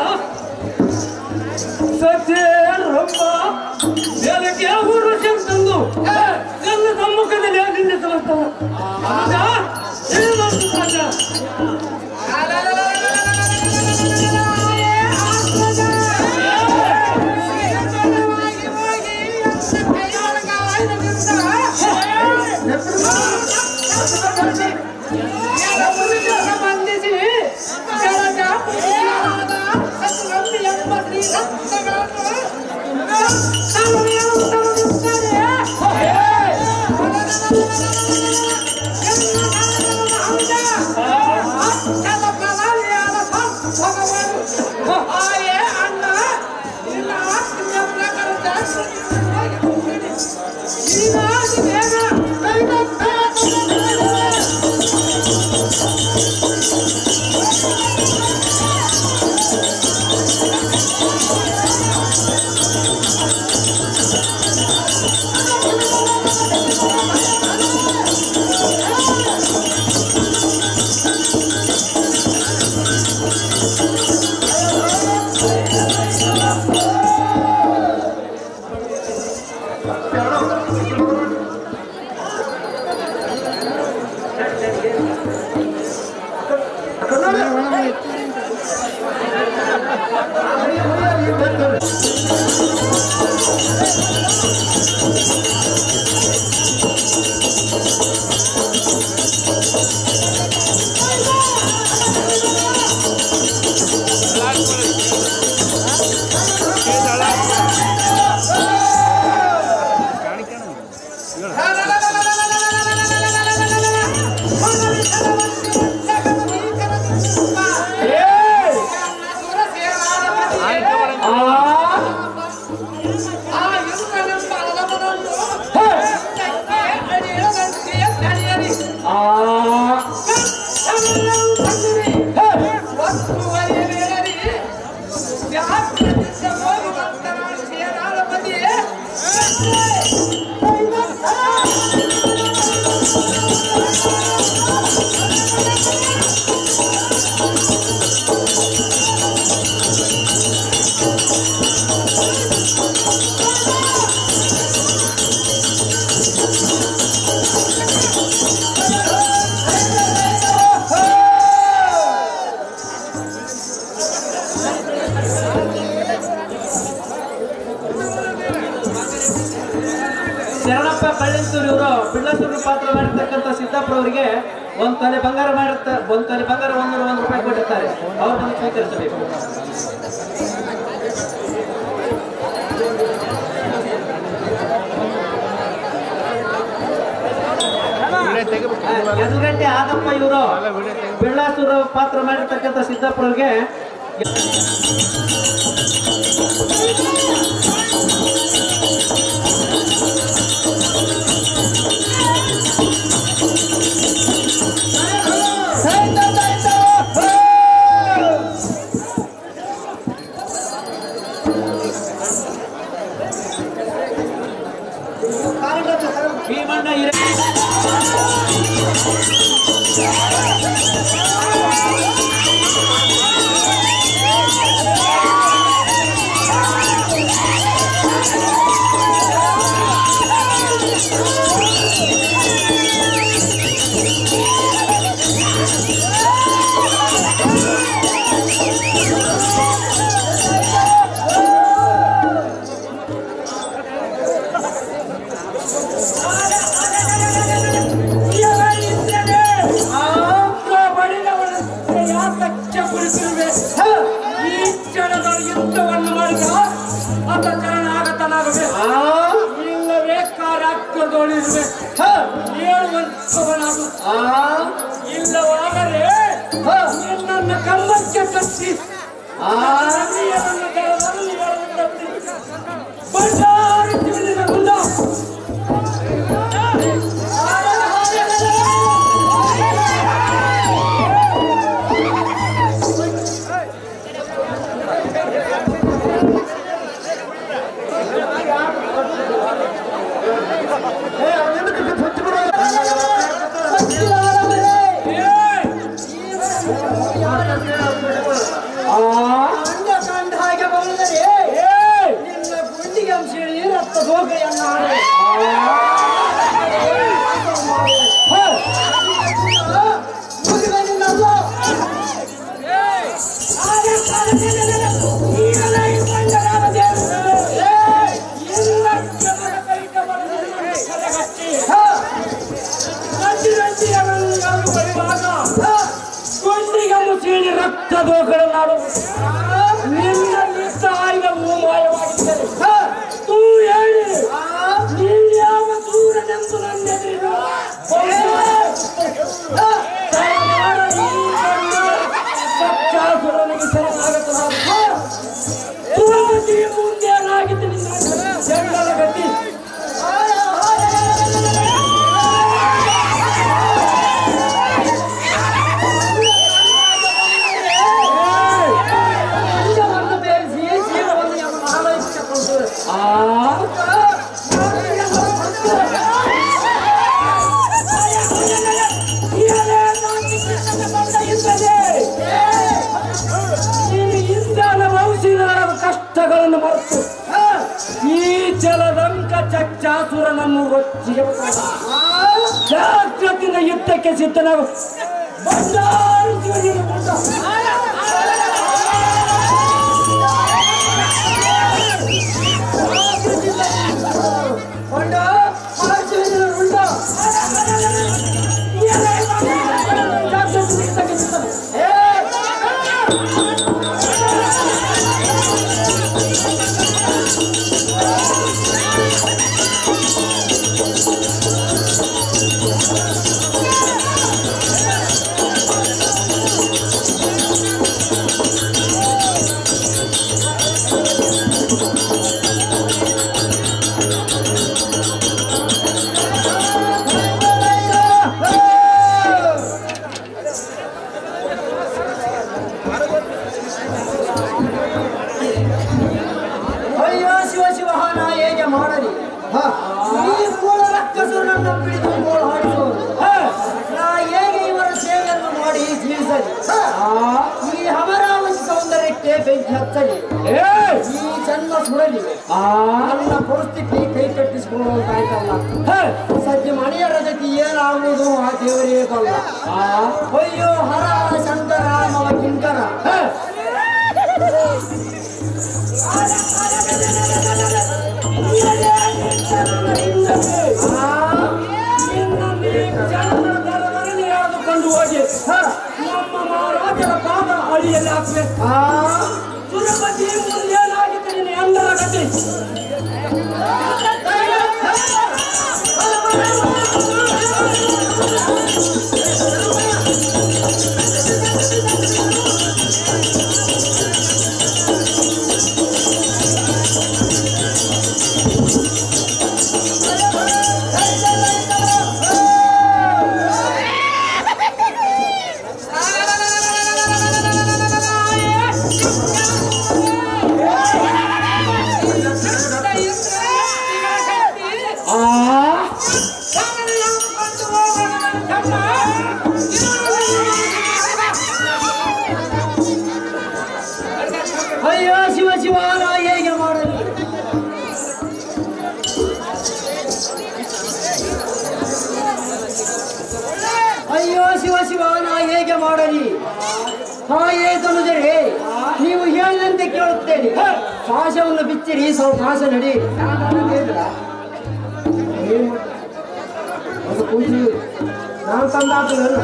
ಸತ್ಯರೊಬ್ಬ ಬೇಲಕ್ಕೆ ಊರು ತಂದು ನನ್ನ ಸಮ್ಮುಖದಲ್ಲಿ ನಿಲ್ಲಿಸುವಂತವ ರಾಜ ಎತ್ತರ ಶರಣಪ್ಪ ಬಳ್ಳಿಂತೂರು ಇವರು ಪಿಳ್ಳಸೂರು ಪಾತ್ರ ಮಾಡಿರ್ತಕ್ಕಂಥ ಸಿದ್ದಾಪುರ ಅವರಿಗೆ ಒಂದ್ ತೊಲೆ ಬಂಗಾರ ಮಾಡಿರ್ತ ಒಂದ್ ತೊಲೆ ಬಂಗಾರ ಒಂದೂರ ಒಂದು ರೂಪಾಯಿ ಕೊಟ್ಟಿರ್ತಾರೆ ಅವ್ರು ಬಂದು ಸ್ವೀಕರಿಸಬೇಕು ಎದುರುಗಂಟೆ ಆಗಪ್ಪ ಇವರು ಪಿಳ್ಳಾಸೂರು ಪಾತ್ರ ಮಾಡಿರ್ತಕ್ಕಂಥ ಸಿದ್ದಾಪುರ ಅವ್ರಿಗೆ ಭೀಮಣ್ಣ ಹಿರೇ ಈ ಕ್ಷಣದ ಯುದ್ಧವನ್ನು ಮಾಡಿದ ಆತ ಚರಣ ಆಗತನಾಗಬೇಕು ಇಲ್ಲವೇ ಕಾರ್ಯಾಕ್ರದೊಳಿರ್ಬೇಕು ಹೇಳುವಂತವನಾಗು ಇಲ್ಲವಾದರೆ ನಿನ್ನನ್ನು ಕಂಬಕ್ಕೆ ಕಟ್ಟಿ ಬಂಡಾರಿ ತಿಳಿದ ಗುಂಡ ಕಂಡ ಕಂಡ ಹಾಗೆ ಬಂದರೆ ನಿನ್ನ ಗುಂಡಿಗೆ ಅಂಶಿ ರಕ್ತ ಹೋಗೆಯನ್ನ ಮುಚ್ಚಿಡಿ ರಕ್ತದೋಗಳನ್ನಾಡು ನಿನ್ನಲ್ಲಿ ಸಾಯುವ ಮಾಯವಾಗಿದ್ದರೆ ತೂ ಹೇಳಿ ನೀನು ಯಾವ ದೂರನೆಂದು ನನ್ನೆದುರು ಸತ್ಯಾಸುರನಿಗೆ ಕಷ್ಟಗಳನ್ನು ಮರೆತು ಈ ಜಲದಂಕ ಚಚ್ಚಾಸುರನನ್ನು ಒಚ್ಚಿಗೆ ಜಾಗ್ರತೆಯಿಂದ ಯುದ್ಧಕ್ಕೆ ಸಿದ್ಧನಾಗು ಬಂಡಾರು ಶಿವನಿಗೆ ಮುಂದ. ಕೊಂಡ ಮಹಾಶಿವನ ಉಂಡ ಜಾಗ್ರತೆಯಿಂದ ಯುದ್ಧಕ್ಕೆ ಸಿದ್ಧನಾಗು. ಅಯ್ಯೋ ಶಿವ ಶಿವ ನಾ ಹೇಗೆ ಮಾಡಲಿ ಈ ಮೂಲ ರಕ್ಕಸರನ್ನು ಬಿಡಿದು ಗೋಳು ಹಾಡಿಸುವುದು ನಾ ಹೇಗೆ ಇವರ ಸೇವೆಯನ್ನು ಮಾಡಿ ಜೀವಿಸಲಿ ಈ ಅಮರಾವತಿ ಸೌಂದರ್ಯಕ್ಕೆ ಬೆಂಕಿ ಹಚ್ಚಲಿ ಏಯ್! ಈ ಜನ್ಮ ಸುಡಲಿ ಆ ನನ್ನ ಪರಿಸ್ಥಿತಿ ಕೈ ಕಟ್ಟಿಸಿಕೊಳ್ಳುವಂತಾಯ್ತಲ್ಲ ಹೇ! ಸದ್ಯ ಮನೆಯರ ಜೊತೆ ಏನಾಗುವುದು ಆ ದೇವರೇ ಬಲ್ಲ ಅಯ್ಯೋ ಹರ ಹರ ಶಂಕರ ಮವ ಕಿಂಕರ ಹೇ! ಎಳೆದುಕೊಂಡು ಹೋಗಿ ನಮ್ಮ ಮಹಾರಾಜರ ಪಾದ ಅಡಿಯಲ್ಲಿ ಹಾಕ್ಬೇಕು ಸುರಪತಿ ಮುಂದೇನಾಗಿತ್ತು ನಿನ್ನ ಎಲ್ಲರ ಗತಿ ಅಯ್ಯೋ ಶಿವ ಶಿವ ನಾ ಹೇಗೆ ಮಾಡಲಿ ಅಯ್ಯೋ ಶಿವ ಶಿವ ನಾ ಹೇಗೆ ಮಾಡಲಿ ಹಾಯೇ ತನುಜರೇ ನೀವು ಹೇಳಿದಂತೆ ಕೇಳುತ್ತೇನೆ ಪಾಶವನ್ನು ಬಿಚ್ಚಿರಿ ಸ್ವಲ್ಪ ಪಾಶ ನಡಿ ಅದು ಕೂಸಿ ನಾನು ತಂದಾತನಲ್ಲ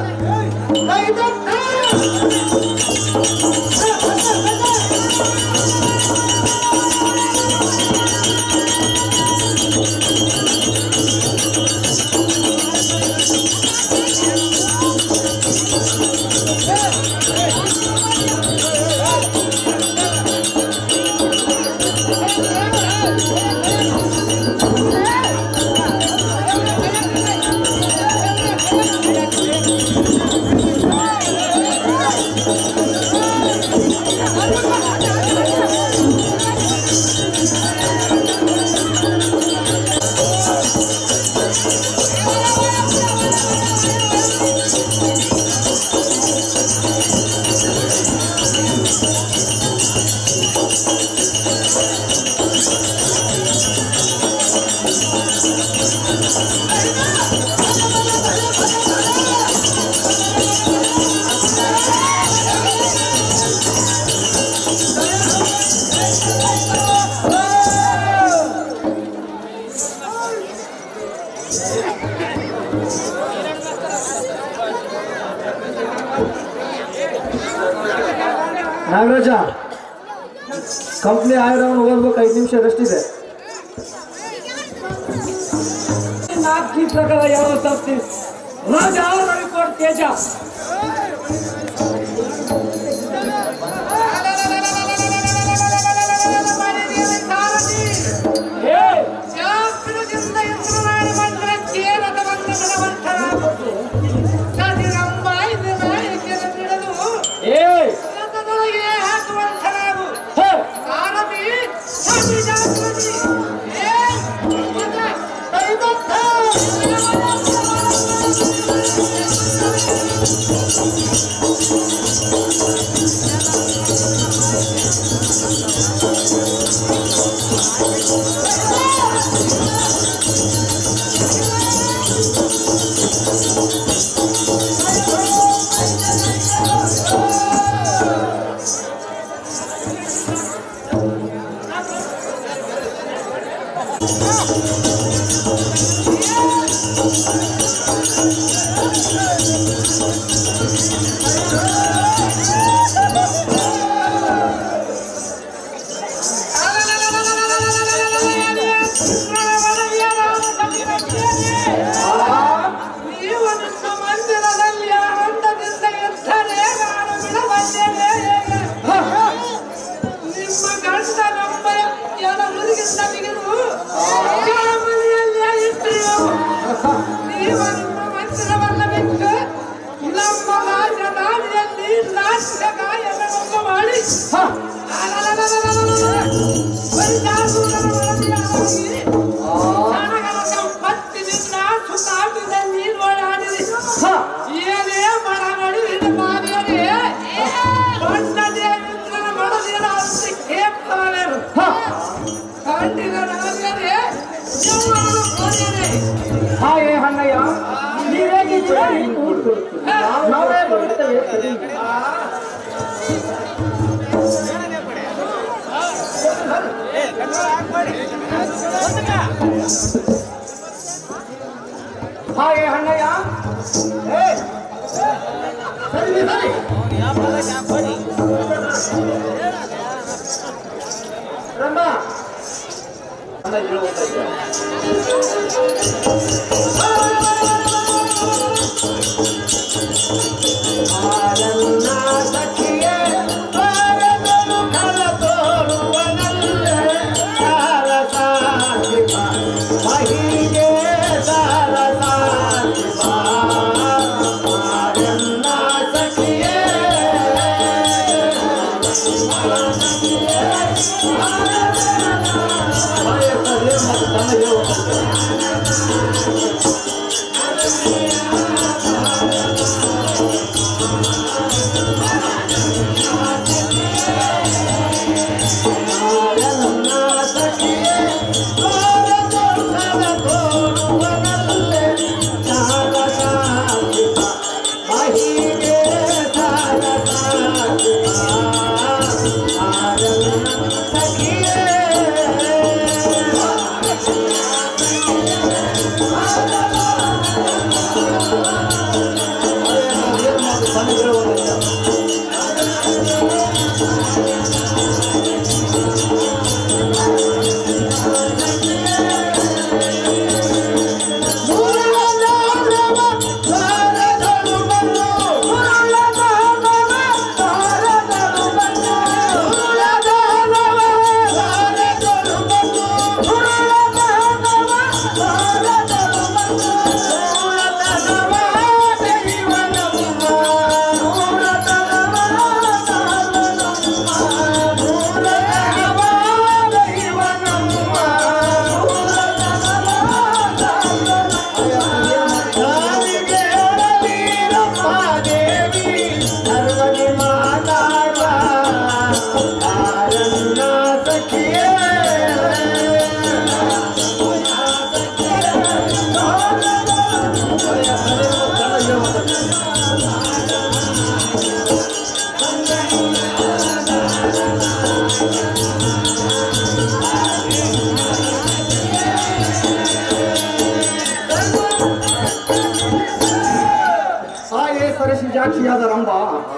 ನಾಗರಾಜ ಕಂಪ್ನಿ ಆಗಿರೋನು ಹೋಗ್ಬೇಕು ಐದು ನಿಮಿಷ ರೆಸ್ಟ್ ಇದೆ ನಾಲ್ಕು ಪ್ರಕಾರ ಯಾವ ತರ್ತೀವಿ ರಾಜ ರವಿಕೋಟ್ ತೇಜ ಏ ಏ ಹೇ! ಐವತ್ತು ಮಾಡಿ ಹಾ ಹಾ ಏನೇ ಮರ ಮಾಡಿ ಇದು ಮಾಡಿದರೆ ಬಣ್ಣದೇ ಮಿತ್ರನ ಮಾಡದಿರ ಅಂತ ಕೇಳ್ತಾನೇನು ಹಾ ಕಂಡಿನ ನಾಗರೇ ಯೌವನನು ಕೋರಿಯರೆ ಹಾಯೇ ಹಣ್ಣಯ್ಯ ನೀವೇಗಿದ್ದೀರಾ ನೀವು ಕೂತ್ಕೊಳ್ಳಿ. ನಾವೇ ಬರುತ್ತೇವೆ ಹಾಯೇ ಹಣ್ಣಯ್ಯ ಏ, ಸರಿ ಸರಿ ರಮ್ಮ ಅನ್ನ ಹೇಳುವಂತದ್ದು ಹಾಗೆ ಸರಸಿಜಾಕ್ಷಿಯಾದ ರಂಭ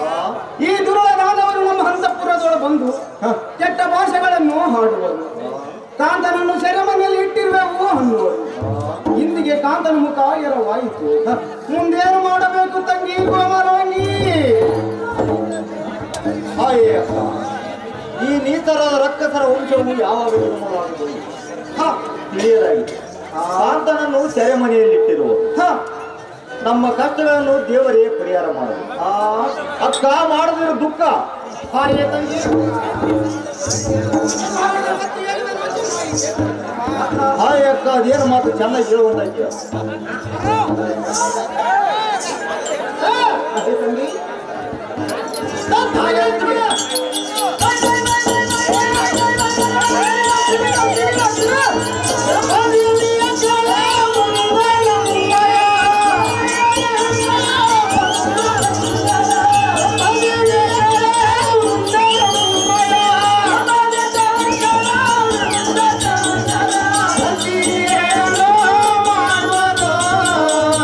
ಈ ದುರ್ಗದಾದವರು ನಮ್ಮ ಹಂತಪುರದೊಳ ಬಂದು ಕೆಟ್ಟ ಭಾಷೆಗಳನ್ನು ಹಾಡುವರು ಕಾಂತನನ್ನು ಸೆರೆಮನೆಯಲ್ಲಿ ಇಟ್ಟಿರುವೆವು ಅನ್ನುವರು ಇಂದಿಗೆ ಕಾಂತನ ಮುಖ ಎರವಾಯಿತು ಮುಂದೇನು ಮಾಡಬೇಕು ತಂಗಿ ಕೋಮರವಂಗಿ ಹಾಯೇ ಅಕ್ಕ ಈ ನೀತರಾದ ರಕ್ಕಸರ ವಂಶವು ಯಾವಾಗ ನಿರ್ಮೂಲವಾಗುತ್ತದೆ ಹ, ತಿಳಿಯಲಾಗಿದೆ ಕಾಂತನನ್ನು ಸೆರೆಮನೆಯಲ್ಲಿಟ್ಟಿರುವ ಹ, ನಮ್ಮ ಕಷ್ಟಗಳನ್ನು ದೇವರೇ ಪರಿಹಾರ ಮಾಡಲು ಆ, ಅಕ್ಕ ಮಾಡದಿರೋ ದುಃಖ ಹಾಗೆ ತಂಗಿ ಹಾಯ್ ಅಕ್ಕ ಅದೇನು ಮಾತು ಚೆನ್ನಾಗಿ ಹೇಳುವಂತಾಗ್ಯ ಅದೇ ತಂಗಿ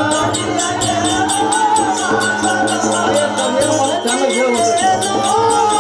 ಚೆನ್ನಾಗಿ ಹೇಳುವಂತ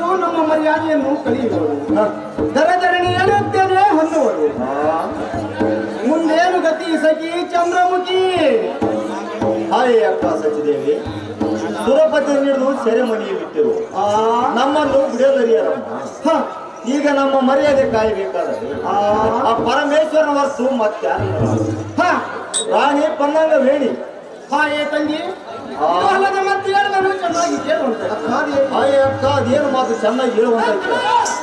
ನಮ್ಮ ಮರ್ಯಾದೆಯನ್ನು ಕಳೆಯುವರು ಹ. ದರಧರಣಿ ಎನ್ನುತ್ತೇನೆ ಹೊಂದುವರು ಆ, ಮುಂದೇನು ಗತಿ ಸಖಿ ಚಂದ್ರಮುಖಿ ಹಾಯ್ ಅಕ್ಕ ಸಚಿದೇವಿ ಸುರಪತಿ ಹಿಡಿದು ಸೆರೆಮನಿಯಲ್ಲಿಟ್ಟಿರು ಆ ನಮ್ಮನ್ನು ಬಿಡಲರಿಯರಮ್ಮ ಹ, ಈಗ ನಮ್ಮ ಮರ್ಯಾದೆ ಕಾಯಬೇಕಾದರೆ ಆ, ಆ ಪರಮೇಶ್ವರನ ಹೊರತು ಮತ್ತಾರು ಹ, ರಾಣಿ ಪನ್ನಂಗ ವೇಣಿ ಹ, ಏ ತಂಗಿ ಆ. ಇದು ಅಲ್ಲದ ಮತ್ತೆ ಹೇಳಿದನು ಚೆನ್ನಾಗಿ ಕೇಳುವಂತೆ ಅಕ್ಕಾದಿ. ಹಾಯ್ ಅಕ್ಕ ಅದೇನು ಮಾತು ಚೆನ್ನಾಗಿ ಹೇಳುವಂತ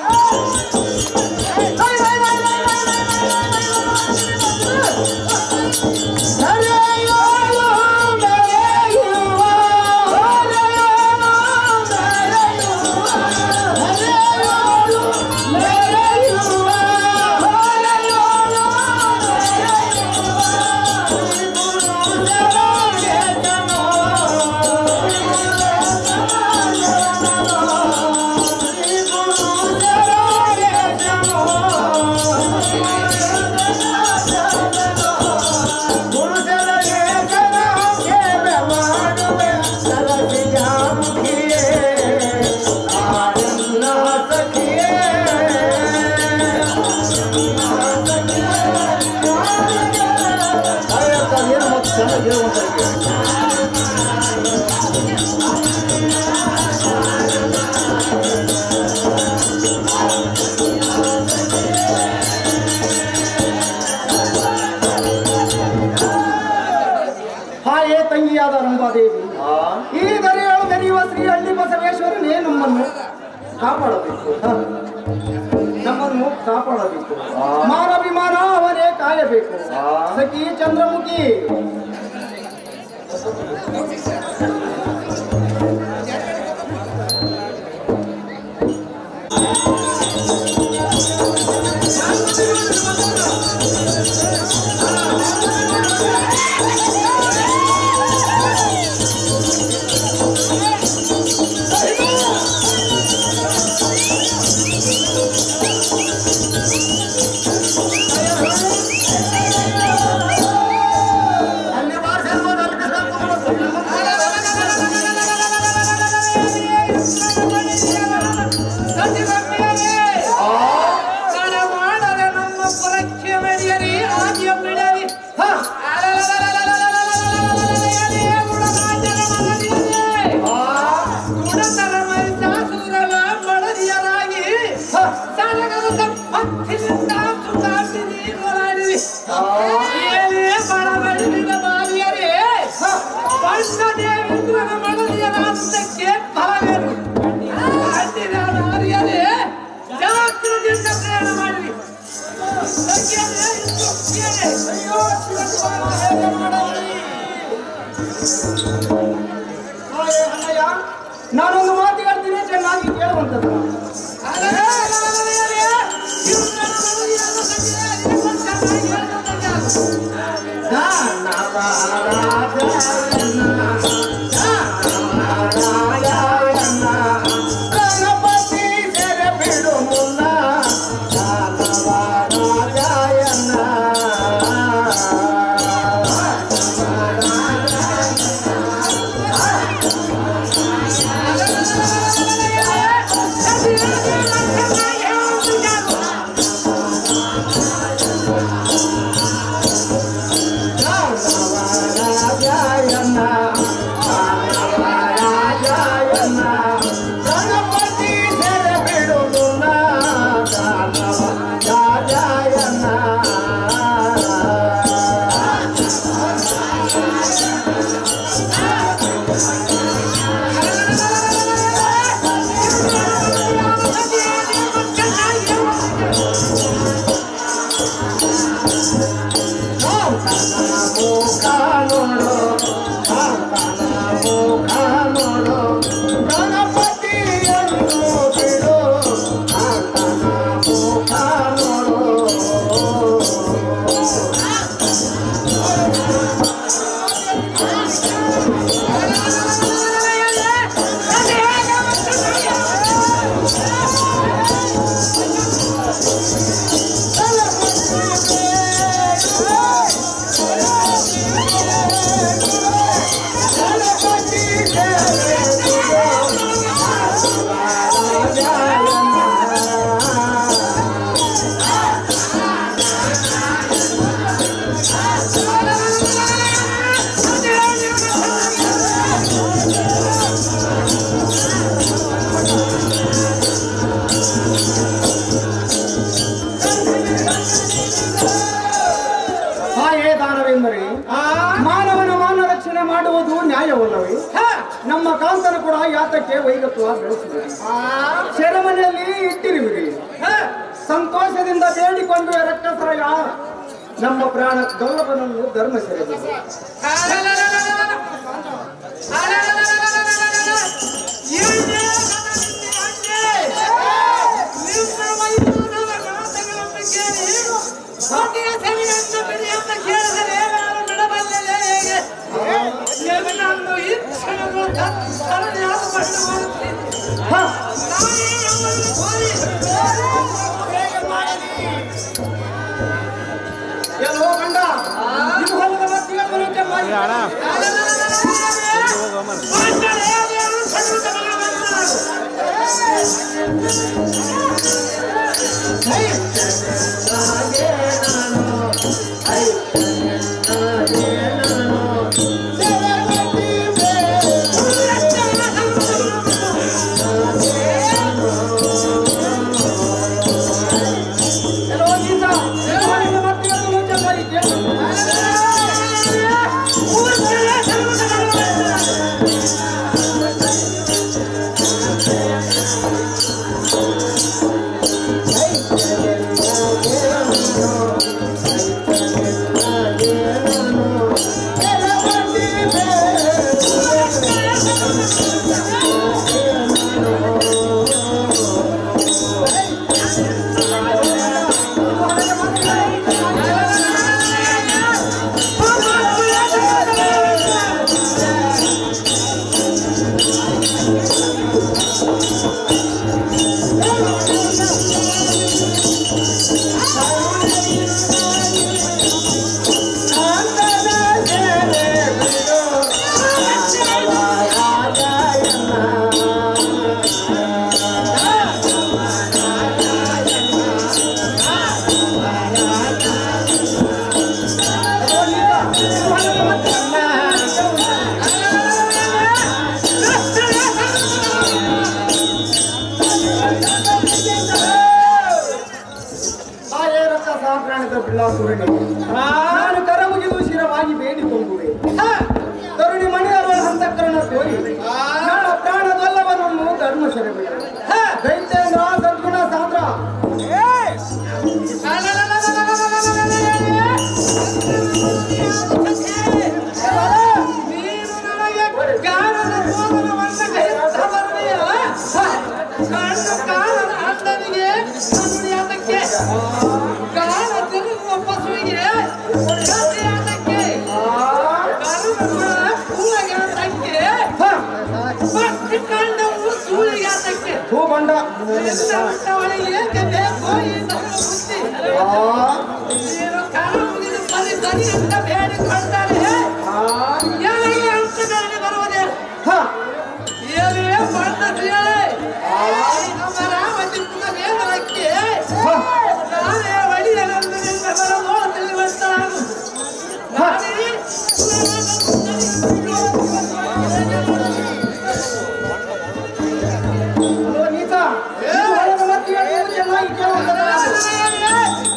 ಹಾಯ್ ಅಕ್ಕ ಅದೇನು ಮಾತು ಚೆನ್ನಾಗಿ ಹೇಳುವಂತ ಹಾಯೇ ತಂಗಿಯಾದ ರಂಭಾದೇವಿ ಆ ಈ ದರೆಯಳು ಮೆರೆಯುವ ಶ್ರೀ ಹಳ್ಳಿ ಬಸವೇಶ್ವರನೇ ನಮ್ಮನ್ನು ಕಾಪಾಡಬೇಕು ಹ. ನಮ್ಮನ್ನು ಕಾಪಾಡಬೇಕು ಮಾನವಿಮಾನ ಅವನೇ ಕಾಯಬೇಕು ಆ. ಸಖಿ ಚಂದ್ರಮುಖಿ ಮಡದಿಯ ರಾಜ್ಯಕ್ಕೆ ಫಲವೇನು ಅಂದಿನ ನಾರಿಯರೇ ಯಾತಕ್ಕೆ ವೈಗತ್ವ ಬೆಳೆಸಿದೆ ಸೆರೆಮನೆಯಲ್ಲಿ ಇಟ್ಟಿರುವಿರಿ ಸಂತೋಷದಿಂದ ಬೇಡಿಕೊಂಡು ರಕ್ಕಸರ ಯಾ- ನಮ್ಮ ಪ್ರಾಣ ಗೌರವನನ್ನು ಧರ್ಮ ಸೆರೆದು ಎಲ್ಲೋ ಗಂಡ ಇದು ಹೊಲದ ಮಧ್ಯೆ ಬರುತ್ತೆ ಮಾಡಿ. ಎಲ್ಲೋ ಗೀತ, ಇದು ಹೊಲದ ಮಧ್ಯೆ ಬರುತ್ತೆ ಮಾಡಿ. ಹಾಗೆ ರಕ್ತ ಸಾಂಕ್ರಾಣಿತ ಬಿಳ್ಳಾಸುರನಿ ನಾನು ಕರ ಮುಗಿದು ಶಿರವಾಗಿ ಬೇಡಿಕೊಂಡುವೆ ತರುಣಿ ಮಣಿ ಅವರ ಹಂತಕರಣ ತೋರಿ ನನ್ನ ಪ್ರಾಣದಲ್ಲವನನ್ನು ಧರ್ಮ ಸೆರೆಬಿಡ ದೈತ್ಯೇಂದ್ರ ಸದ್ಗುಣ ಸಾಂದ್ರ ಹೂ ಬಂಡ ಹ ಹಲೋ ನೀತಾ ಇದು ಹೊಲದ ಮಧ್ಯೆ ನೀವು ಚೆನ್ನಾಗಿ ಕೇಳುವಂತದ್ದು.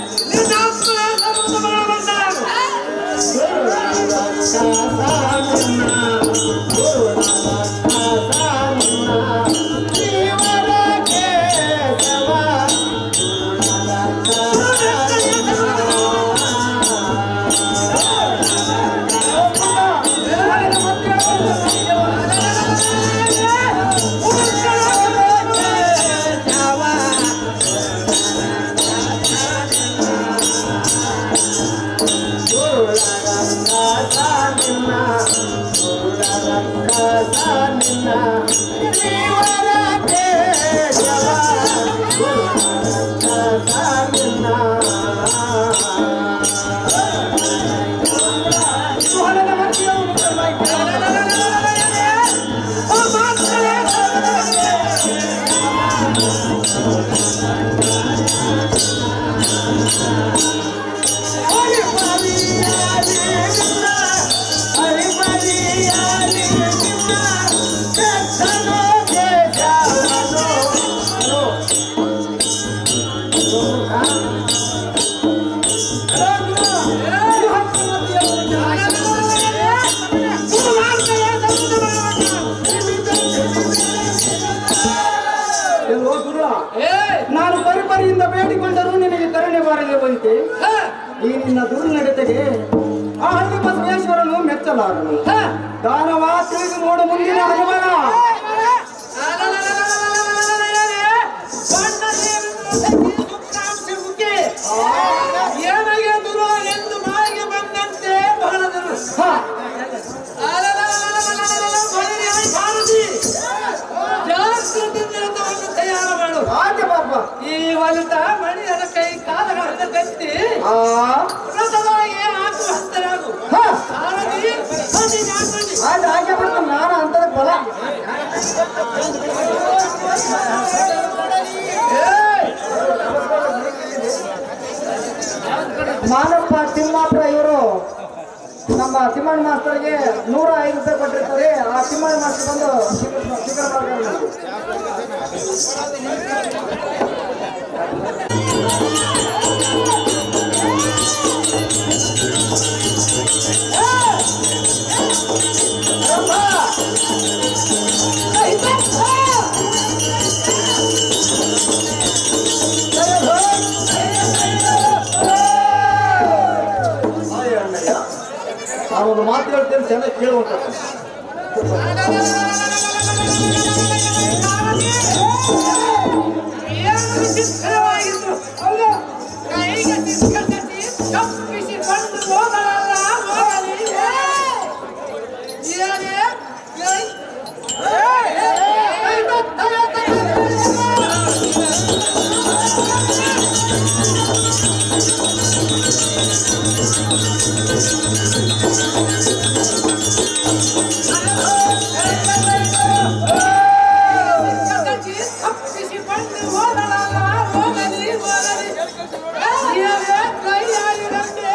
Thank you. ದುರ್ಳ ನಾನು ಪರಿಪರಿಯಿಂದ ಬೇಡಿಕೊಂಡರೂ ನಿನಗೆ ಕರುಣೆ ಬಾರದೆ ಹೋಯಿತೆ ಈ ನಿನ್ನ ದುರ್ನಡತೆಗೆ ಆ ಹಳ್ಳಿ ಬಸವೇಶ್ವರನು ಮೆಚ್ಚಲಾರನು ದಾನವ ತಿಳಿದು ನೋಡು ಮುಂದಿನ ಹನುಮನ ಏನಾಗೆ ದುರ ಎಂದು ಮಾರಿಗೆ ಬಂದಂತೆ ಬಹಳದರು ಹ, ಜಾಗೃತಿಯನ್ನು ತಯಾರು ಮಾಡು ಆಕೆ ಪಾಪ ಈ ಹೊಲಿತ ಮಣಿಯರ ಕೈ ಕಾಲಗಳನ್ನು ಕಟ್ಟಿ ಆ ಪ್ರಥಮವಾಗಿ ಹಾಕುವ ಹಸ್ತರಾಗು ಹ, ಆರದಿ ಹದಿ ನಾಲ್ಕದಿ ಆಯ್ತು ಆಕೆ ಬರ್ತಾನೆ ನಾನು ಅಂತದ ಫಲ ಮಾನಪ್ಪ ತಿಮ್ಮಪ್ಪ ಇವರು ನಮ್ಮ ತಿಮ್ಮಣ್ಣ ಮಾಸ್ತರ್ಗೆ ನೂರ ಐದು ರೂಪಾಯಿ ಕೊಟ್ಟಿರ್ತಾರೆ ಆ ತಿಮ್ಮಣ್ಣ ಮಾಸ್ತರ್ ಬಂದು ಶಿಖರ- ಶಿಖರ ಮಾಡ್ತಾರೆ. ಹಾಯ್ ಅಣ್ಣಯ್ಯ ನಾನೊಂದು ಮಾತು ಹೇಳ್ತೇನೆ ಚೆನ್ನಾಗಿ ಕೇಳುವಂತ ಏನು ಚಿತ್ರವಾಗಿತ್ತು ಹೌದು ಕೈಗೆ ಸಿಕ್ಕಿ ತಪ್ಪಿಸಿಕೊಂಡು ಹೋಗಲ್ಲ ಹೋಗಲಿ ಏನೇ ಏಯ್ ತಪ್ಪಿಸಿಕೊಂಡು ಹೋಗಲ್ಲ ಹೋಗಲಿ ಹೋಗಲಿ ಏನೇ ಕೈ ಆಡಿದಂತೆ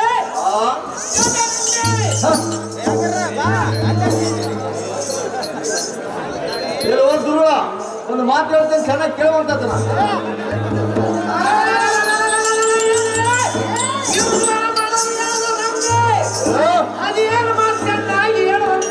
ಹೇಳುವ ದುರ್ಗ ಒಂದು ಮಾತು ಹೇಳ್ತೇನೆ ಚೆನ್ನಾಗಿ ಕೇಳುವಂತದ್ದು ಅದೇನು ಮಾತನ್ನಾಗಿ ಹೇಳುವಂತ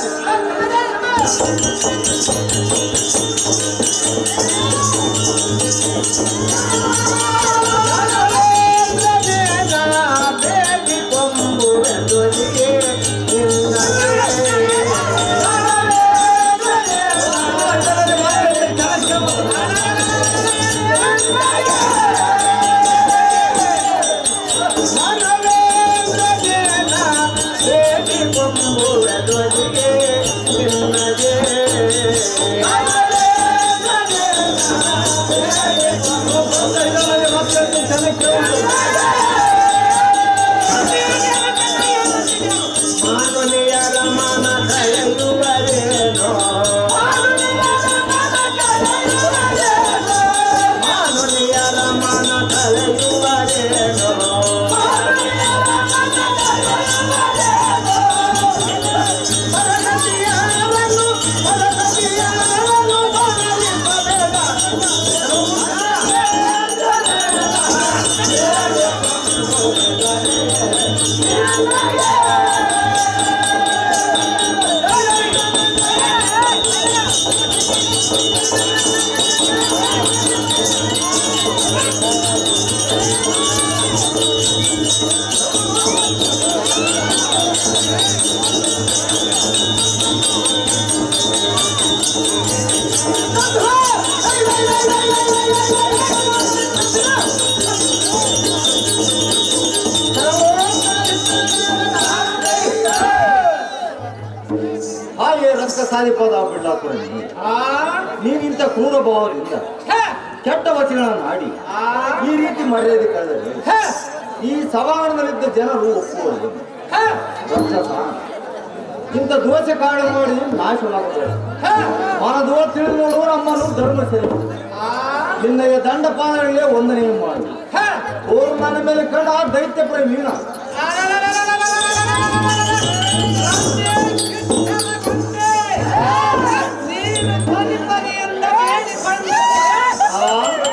ಹಾಗೆ ರಕ್ತ ಸಾಧಿಪದ ಬಿಡ್ಲಾಪುರ ನೀನಿಂತ ಕ್ರೂರ ಭಾವದಿಂದ ಕೆಟ್ಟ ವಚನಗಳನ್ನು ಆಡಿ ಈ ರೀತಿ ಮರ್ಯಾದೆ ಕಳೆದರೆ ಈ ಸಭಾಂಗಣದಲ್ಲಿದ್ದ ಜನರು ಒಪ್ಪುವರು ರಾಕ್ಷಸ ಇಂಥ ದೋಷ ಕಾರಣ ಮಾಡಿ ನಾಶವಾಗಬೇಕು ಮನ ದೋಷ ತಿಳಿದು ನೋಡುವ ನಮ್ಮನ್ನು ಧರ್ಮ ಸೇರಿ ನಿನ್ನಗೆ ದಂಡಪಾನಗಳಿಗೆ ವಂದನೆ ಮಾಡಿ ಓರು ನನ್ನ ಮೇಲೆ ಕಂಡ ಆ ದೈತ್ಯ ಪ್ರೇಮೀನ ನೀನು ಪರಿ ಪರಿಯಿಂದ ಬೇಡಿಕೊಂಡೆ ಆ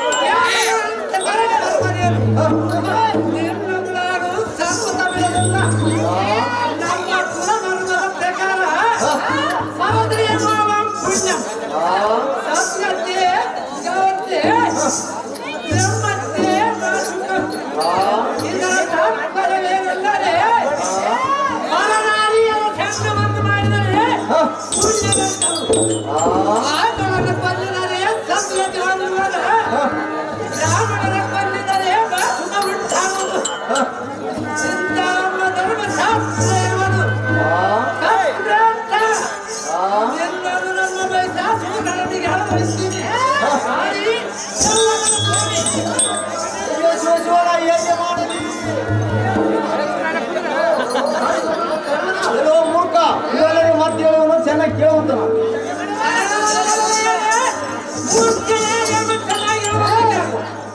ನಿರ್ಣಯಗಳು ಸರ್ವತಮಿಳಲ್ಲ. ನಮ್ಮ ಕುಲಧರ್ಮದ ಪ್ರಕಾರ ಸಹೋದರಿಯ ಮಾವ ಪುಣ್ಯ ಆ ಸತ್ಯತೆ ಜಗತ್ತೆ ಬ್ರಹ್ಮಕ್ಕೆ ಮಾಸುಕ. ಇದರ ತಾತ್ಪರ್ಯವೇನೆಂದರೆ, ಹೊರನಾರಿಯರು ಚಂದ್ರವನ್ನು ಮಾಡಿದರೆ ಪುಣ್ಯವಂತರು. ಆತನನ್ನು ಕೊಲ್ಲಿದರೆ ಸದ್ಗತಿ ಹೊಂದುವರು. ಬ್ರಾಹ್ಮಣರ ಕೊಲ್ಲಿದರೆ ಮಾಸುಕ ಉಂಟಾಗುವುದು. ಇಂಥ ನಮ್ಮ ಧರ್ಮಶಾಸ್ತ್ರ ಇರುವುದು. ಸತ್ಯಗ್ರಂಥ. ಎಲ್ಲರೂ ನಮ್ಮ ಮೈಸಾಸುರನಿಗೆ ಅಳವಡಿಸಿದೆ. ಮಾಡಿ ಎಲ್ಲವನ್ನು ನೋಡಿ. ಶಿವ ಶಿವನ ಹೇಗೆ ಮಾಡಲಿ ಎಲ್ಲೋ ಮೂರ್ಖ ಇವೆಲ್ಲರೂ ಮತ್ತೆ ಹೇಳುವನು ಚೆನ್ನಾಗಿ ಕೇಳುವಂತ ಮೂರ್ಖನೇ ಎಂದು ಚೆನ್ನಾಗಿರುವುದಿಲ್ಲ.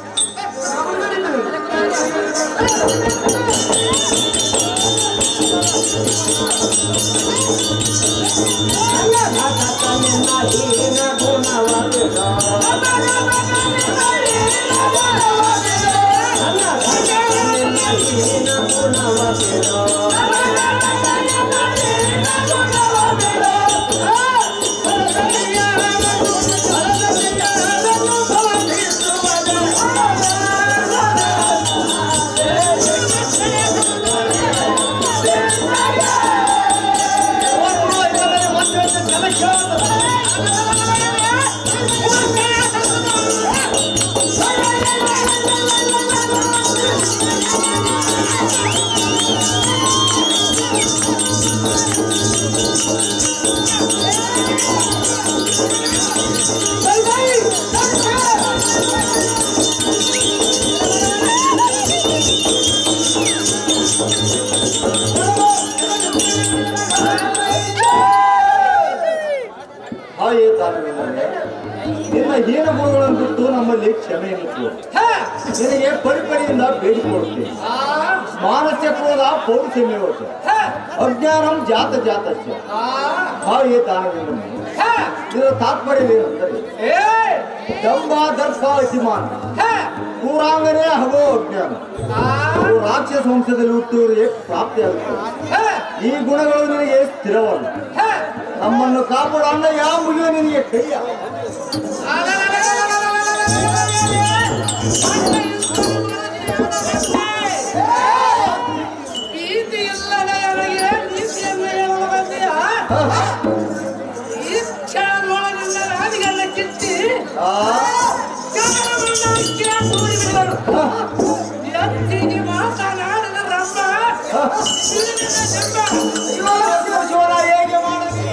ಹಾಯೇ ತಾಲೂಕಿನಲ್ಲಿ ನಿನ್ನ ಹೀನ ಗುಣಗಳನ್ನು ಬಿಟ್ಟು ನಮ್ಮಲ್ಲಿ ಕ್ಷಮೆಯನ್ನು ತೋರು ನಿನಗೆ ಪರಿಪರಿಯಿಂದ ಬೇಡಿಕೊಡ್ತೀನಿ ಮಾನಸ್ಯ ಕ್ರೋಧ ಪೌರುಷಮೇವಚ ಅಜ್ಞಾನಂ ಜಾತ ಜಾತಸ್ಯ ಹಾಯೇ ತಾಲೂಕಿನಲ್ಲಿ ಇದರ ತಾತ್ಪರ್ಯವೇನೆಂದರೆ ದಂಬ ದರ್ಪ ಅತಿಮಾನ ಕೂರಾಂಗನೇ ಹಗೋ ಅಜ್ಞಾನ ಇವು ರಾಕ್ಷಸ ವಂಶದಲ್ಲಿ ಹುಟ್ಟುವವರಿಗೆ ಪ್ರಾಪ್ತಿಯಾಗುತ್ತದೆ ಈ ಗುಣಗಳು ನಿನಗೆ ಸ್ಥಿರವಲ್ಲ ನಮ್ಮನ್ನು ಕಾಪಾಡು ಅನ್ನ ಯಾವ ಮುಗಿಯೋ ನಿನಗೆ ಕೈಯ ಪ್ರೀತಿ ಇಲ್ಲದೆ ನನಗೆ ನೀತಿಯನ್ನು ಹೇಳಲು ಬಂದೆಯಾ? ಇಚ್ಛೆಯನ್ನೊಳಗಿಂದ ರಾಣಿಗೆಲ್ಲ ಕಿತ್ತಿ ಆ, ಕಾಲವನ್ನು ಅಕ್ಕಿಯ ತೂರಿಬಿಡುವರು. ಎತ್ತಿಗೆ ಮಾತನಾಡಿದ ರಮ್ಮ ಬಿಡುವಿನ ಜಂಬ. ಶಿವ ಶಿವ ಶಿವನ ಹೇಗೆ ಮಾಡಲಿ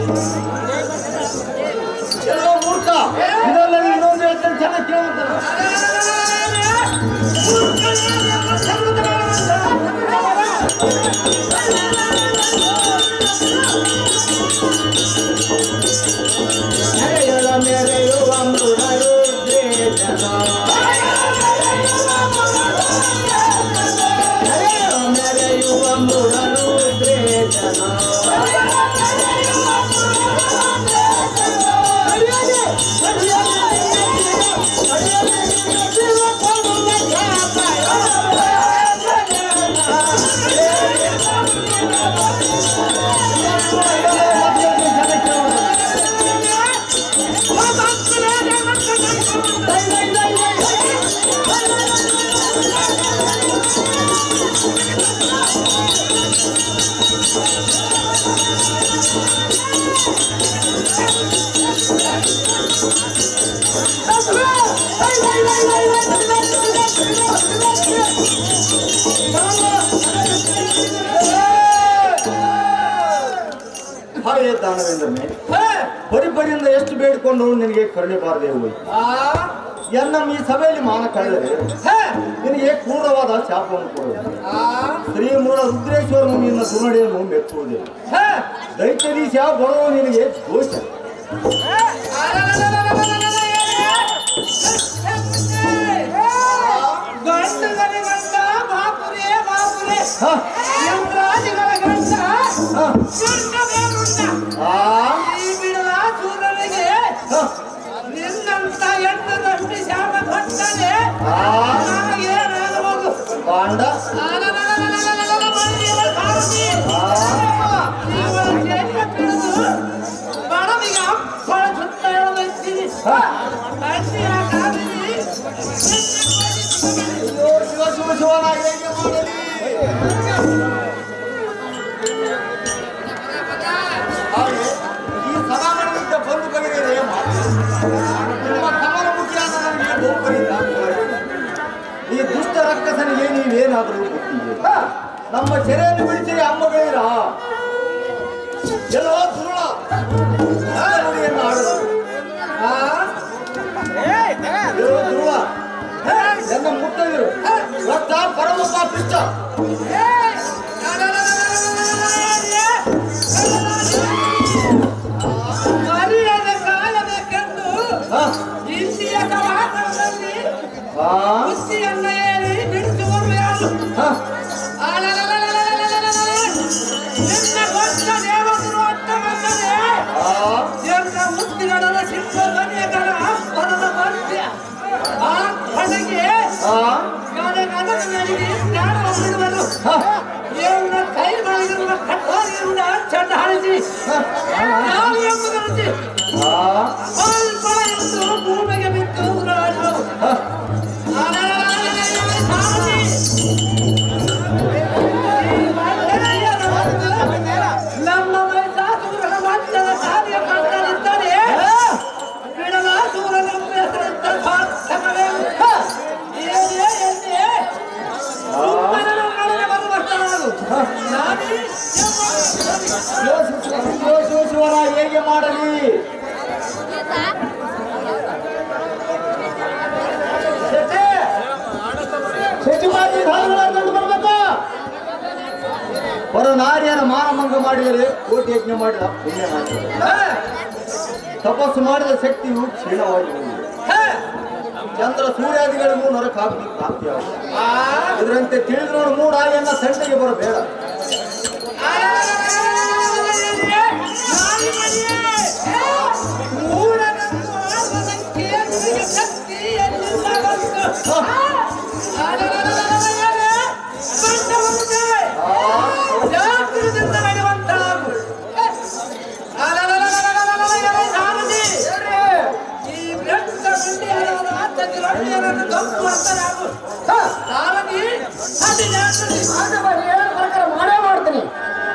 ಎಲ್ಲ ಮೂರ್ಖ ಇದರಲ್ಲಿ ಇನ್ನೊಂದು ಹೇಳ್ತಾನೆ ಚೆನ್ನಾಗಿ ಕೇಳುವಂತಾನೆ ಹಾಗೆ ದಾನವೇಂದ್ರನೇ ಪರಿಪರಿಯಿಂದ ಎಷ್ಟು ಬೇಡಿಕೊಂಡು ನಿನಗೆ ಕರುಣೆ ಬಾರದೆ ಹೋಯ್ತು ಎನ್ನ ಈ ಸಭೆಯಲ್ಲಿ ಮಾನ ಕಳೆದರೆ ನಿನಗೆ ಕ್ರೂರವಾದ ಶಾಪವನ್ನು ಕೊಡುವುದು ಶ್ರೀ ಮೂಲ ರುದ್ರೇಶ್ವರನು ನಿನ್ನ ದುರ್ನಡೆಯನ್ನು ಮೆಚ್ಚುವುದಿಲ್ಲ ದೈತ್ಯದೀಶ ಬಡವ ನಿನಗೆ ದೋಷ ಗಂಡಗಲಿ ಗಂಡ ಬಾಪುರೇ ಬಾಪುರೇ ಹ, ಯಮರಾಜಗಳ ಗಂಡ ಹ, ಗಂಡವೇ ಗುಂಡ ಆ, ಈ ಬಿಡಲ ಸೂರನಿಗೆ ಹ, ನಿನ್ನಂತ ಎಣ್ಣದಷ್ಟು ಶಾಪ ಕೊಟ್ಟನೆ ಆ. ನನಗೇನಾಗಬಹುದು ಕಾಂಡ ಅಲಲಲಲಲಲಲ ಬಂದಿರುವ ಕಾರಣಿ. ಇವರ ಜೈಲಿಗೆ ತಿಳಿದು ಬಡವಿಗೆ ಅಪ್ಪಳ ಸುತ್ತ ಎಳೆದೊಯ್ತೀನಿ. ಬಂದಿಯ ಕಾರಣಿ ನೀವೇನಾದರೂ ಗೊತ್ತಿದೆ ನಮ್ಮ ಸೆರೆಯನ್ನು ಬಿಡಿಸಿ ಅಮ್ಮಗಳಿರ ಎಲ್ಲೋ ದುರುಳ ನುಡಿಯನ್ನು ಆಡಲು ಆ? ಎಲ್ಲೋ ದುರುಳ ನನ್ನ ಮುಟ್ಟದಿರು ರಕ್ತ ಪರಮಪ್ಪ ಪಿಷ್ಟ ಮರ್ಯಾದ ಕಾಲಬೇಕೆಂದು ಆ? ಇಂದಿಯ ಸಮಾಜದಲ್ಲಿ ಆ? ಬುದ್ಧಿಯನ್ನ ಏರಿ ಬಿಡಿಸುವರು ಯಾರು ಆ? ಅಲಲಲಲಲಲಲಲಲಲ. ನಿನ್ನ ಕೊಂಡ ದೇವಗುರು ಅಂತ ಬಂದರೆ ಆ? ಎಲ್ಲ ಮುತ್ತಿಗಳ ಸಿಂಹ ಮನೆಗಳ ಪರದ ಮಧ್ಯ ಆ ಹೊಣೆಗೆ ಆ? ನನಗೆ ಜ್ಞಾನ ಬಿಡುವರು ಆ? ಎಲ್ಲ ಕೈ ಮಾಡಿರುವ ಕಟ್ಟಾರಿಯಿಂದ ಚಂಡ ಹರಿಸಿ ನಾವು ಎಂಬುದರಲ್ಲಿ ಆ? ಸ್ವಲ್ಪ ಎಂದು ಭೂಮಿಗೆ ಬಿದ್ದು ಉರುಳಾಡು. ಆ? ಸ್ವಾಮಿ, ಈ ಮಂಡಳಿಯರ ಒಂದು ನಮ್ಮ ಮೈಸಾಸುರನ ಮಂಚದ ಕಾರ್ಯ ಕಂಡರಿದ್ದರೆ ಬಿಡಲಾಸುರನ ಹೆಸರಿದ್ದ ಸಾರ್ಥಕವೇ ಏನೇ ಎನ್ನೇ ಸುಮ್ಮನೆ ನಮ್ಮೊಳಗೆ ಬರುವಷ್ಟರಾಗು. ನಾನೇ ಎಂಬ ಯೋಚಿಸುವರ ಹೇಗೆ ಮಾಡಲಿ ಶೆಟ್ಟಿ! ಶೆಟ್ಟಿ ಮಾತಿ ಧಾರವಾಡ ಕಂಡು ಬರ್ಬೇಕಾ ಹೊರ ನಾರಿಯರ ಮಾನಭಂಗ ಮಾಡಿದರೆ ಕೋಟಿ ಯಜ್ಞ ಮಾಡಿದ ಪುಣ್ಯ ಮಾಡಿದ ತಪಸ್ಸು ಮಾಡಿದ ಶಕ್ತಿಯು ಕ್ಷೀಣವಾಗಿ ಹೋಗಿದೆ. ಚಂದ್ರ ಸೂರ್ಯಾದಿಗಳಿಗೂ ನರಕ ಹಾಕಲಿಕ್ಕೆ ಪ್ರಾಪ್ತಿಯಾಗಿದೆ ಇದರಂತೆ ತಿಳಿದು ನೋಡು ಮೂಡ ಎನ್ನ ತಂಟೆಗೆ ಬರಬೇಡ ಮಾಡೇ ಮಾಡ್ತೀನಿ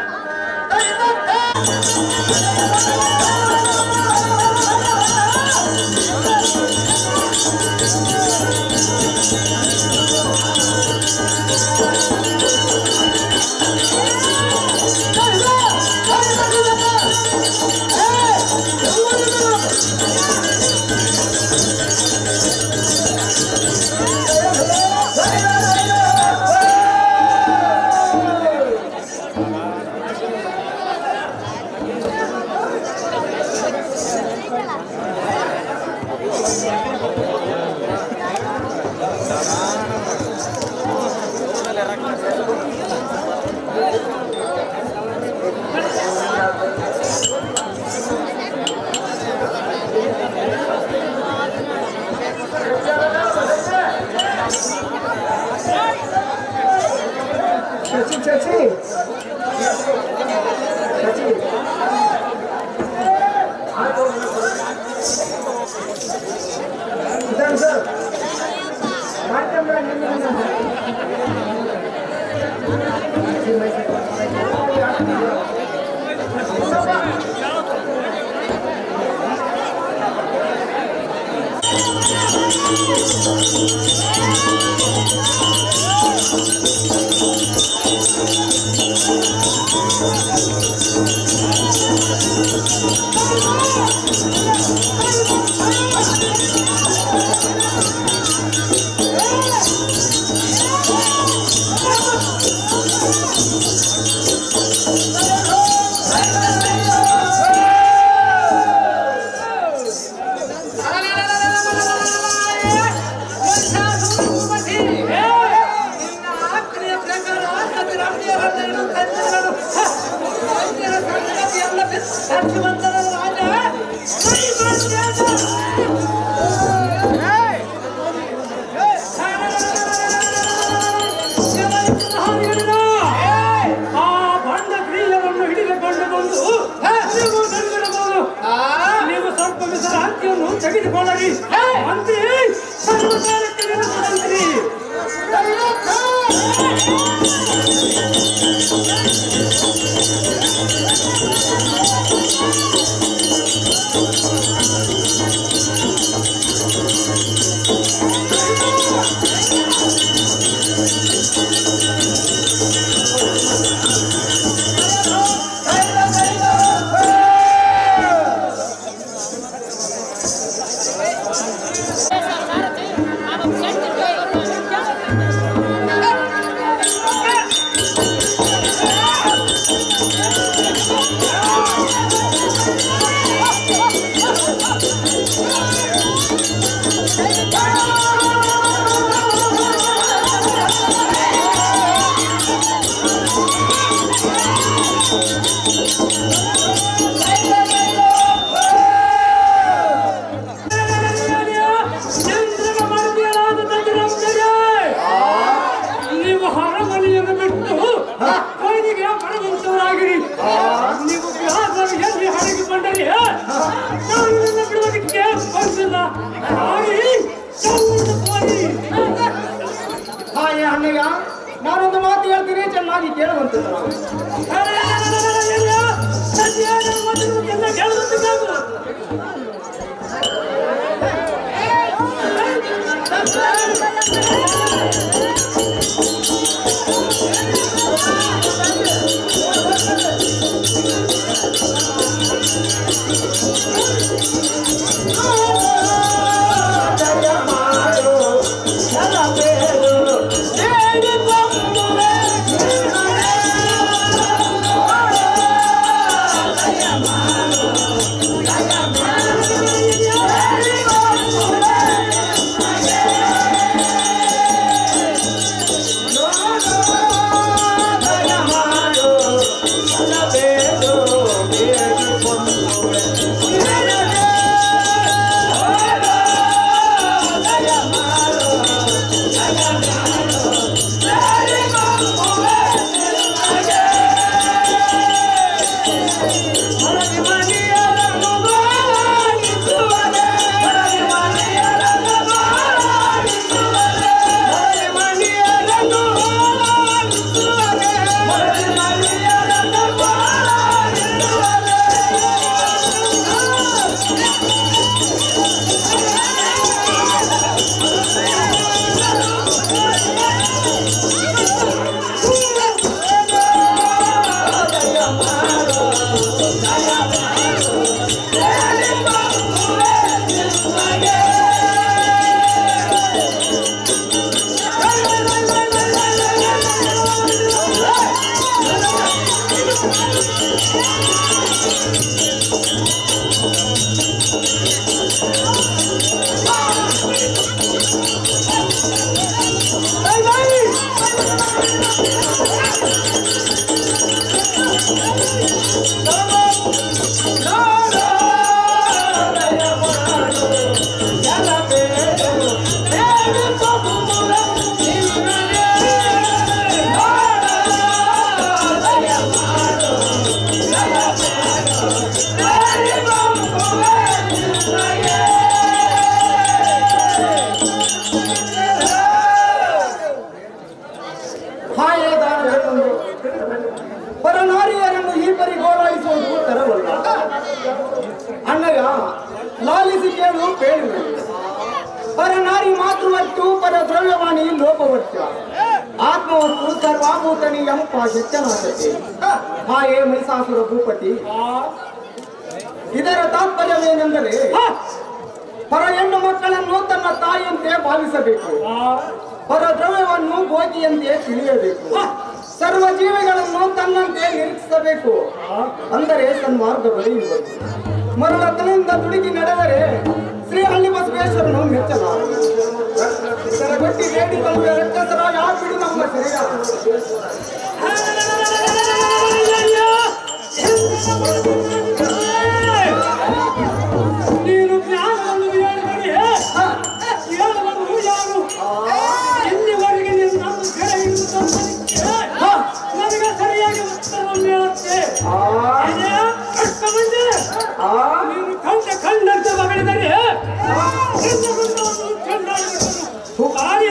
ಶಶಿ ಶಶಿ ಶಶಿ ಇದಾನೆ ಸರ್ ಮಾಡ್ಕೊಂಡ್ರೆ ಆ ಬಂಡ ಕ್ರಿಯೆಯನ್ನು ಹಿಡಿದುಕೊಂಡು ಬಂದು ನೀವು ತಂದಿರಬಹುದು ನೀವು ಸ್ವಲ್ಪ ವಿಶ್ರಾಂತಿಯನ್ನು ತೆಗೆದುಕೊಳ್ಳಲಿ ಮಂತ್ರಿ ಸರ್ವಕಾಲಕ್ಕೆ ವಿರುದ್ಧವಂತ್ರಿ ¡Ay, ಅಣ್ಣಯ್ಯ ನಾನೊಂದು ಮಾತು ಹೇಳ್ತೀನಿ ಚೆನ್ನಾಗಿ ಕೇಳುವಂತ ಹಾಯೇ ದಾನವೆಂದು ಪರನಾರಿಯರನ್ನು ಈ ಪರಿ ಗೋಳಾಯಿಸುವುದು ತರವಲ್ಲ ಅಣ್ಣಯ್ಯ ಲಾಲಿಸಿ ಕೇಳು ಬೇಡ ಪರನಾರಿ ಮಾತೃವತ್ತು ಪರ ದ್ರವ್ಯವಾಣಿ ಲೋಪವತ್ಯ ಆತ್ಮವಸ್ತು ಸರ್ವಾಭೂತನಿ ಎಂಪ ಹೆಚ್ಚನಾಗತ್ತೆ ಹಾಯೇ ಮೈಸಾಸುರ ಭೂಪತಿ ಇದರ ತಾತ್ಪರ್ಯವೇನೆಂದರೆ ಪರ ಹೆಣ್ಣು ಮಕ್ಕಳನ್ನು ತನ್ನ ತಾಯಿಯಂತೆ ಭಾವಿಸಬೇಕು ಪರ ದ್ರವ್ಯವನ್ನು ಗೋಜಿಯಂತೆ ತಿಳಿಯಬೇಕು ಸರ್ವ ಜೀವಿಗಳನ್ನು ತನ್ನಂತೆ ನಿರೀಕ್ಷಿಸಬೇಕು ಅಂದರೆ ಸನ್ಮಾರ್ಗ ಬೆಳೆಯುವುದು ಮರಳತನದಿಂದ ದುಡುಕಿ ನಡೆದರೆ ಶ್ರೀ ಹಳ್ಳಿ ಬಸವೇಶ್ವರನು ಮೆಚ್ಚಲಾರನು ಕೊಟ್ಟಿ ಬೇಡಿಕೊಳ್ಳುವ ರಕ್ಕಸರ ಯಾರು ಬಿಡು ನಮ್ಮ ಸರಿಯ ನೀನು ಜ್ಞಾನವನ್ನು ಹೇಳಿದರೆ ಕೇಳುವನು ಯಾರು ಇಲ್ಲಿವರೆಗೆ ನೀನು ನಮ್ಮ ಕಡೆ ಇರುವುದಕ್ಕೆ ನನಗೆ ಸರಿಯಾಗಿ ಉತ್ತರವನ್ನು ಹೇಳುತ್ತೆ ಇದೇ ಕಷ್ಟ ಬಂದೆ ನೀನು ಕಂಡ ಕಂಡಂತೆ ಮಗಳಿದರೆ ತಾಯಿ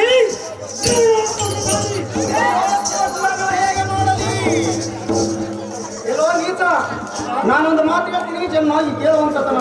ಹೇಗೆ ನೋಡಲಿ ಎಲ್ಲೋ ನೀಚ ನಾನೊಂದು ಮಾತು ಹೇಳ್ತೀನಿ ಚೆನ್ನಾಗಿ ಕೇಳುವಂತ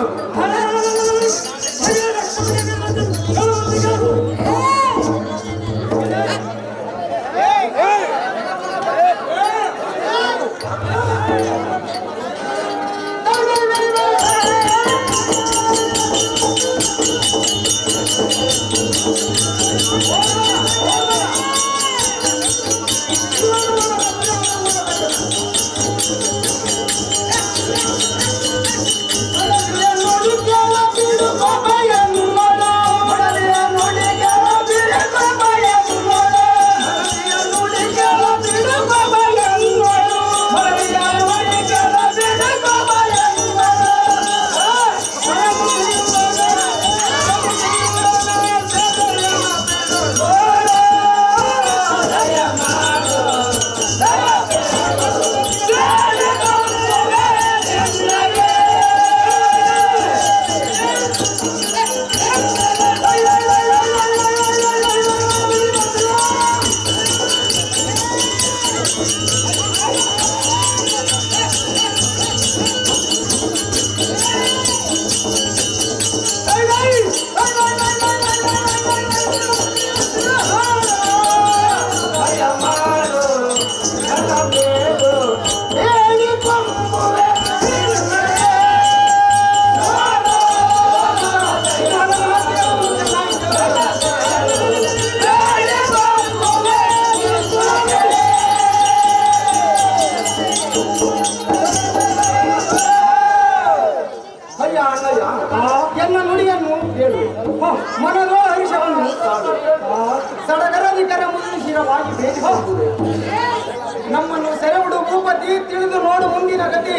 ನಮ್ಮನ್ನು ಸೆರೆಬಿಡು ಭೂಪತಿ ತಿಳಿದು ನೋಡು ಮುಂದಿನ ಗತಿ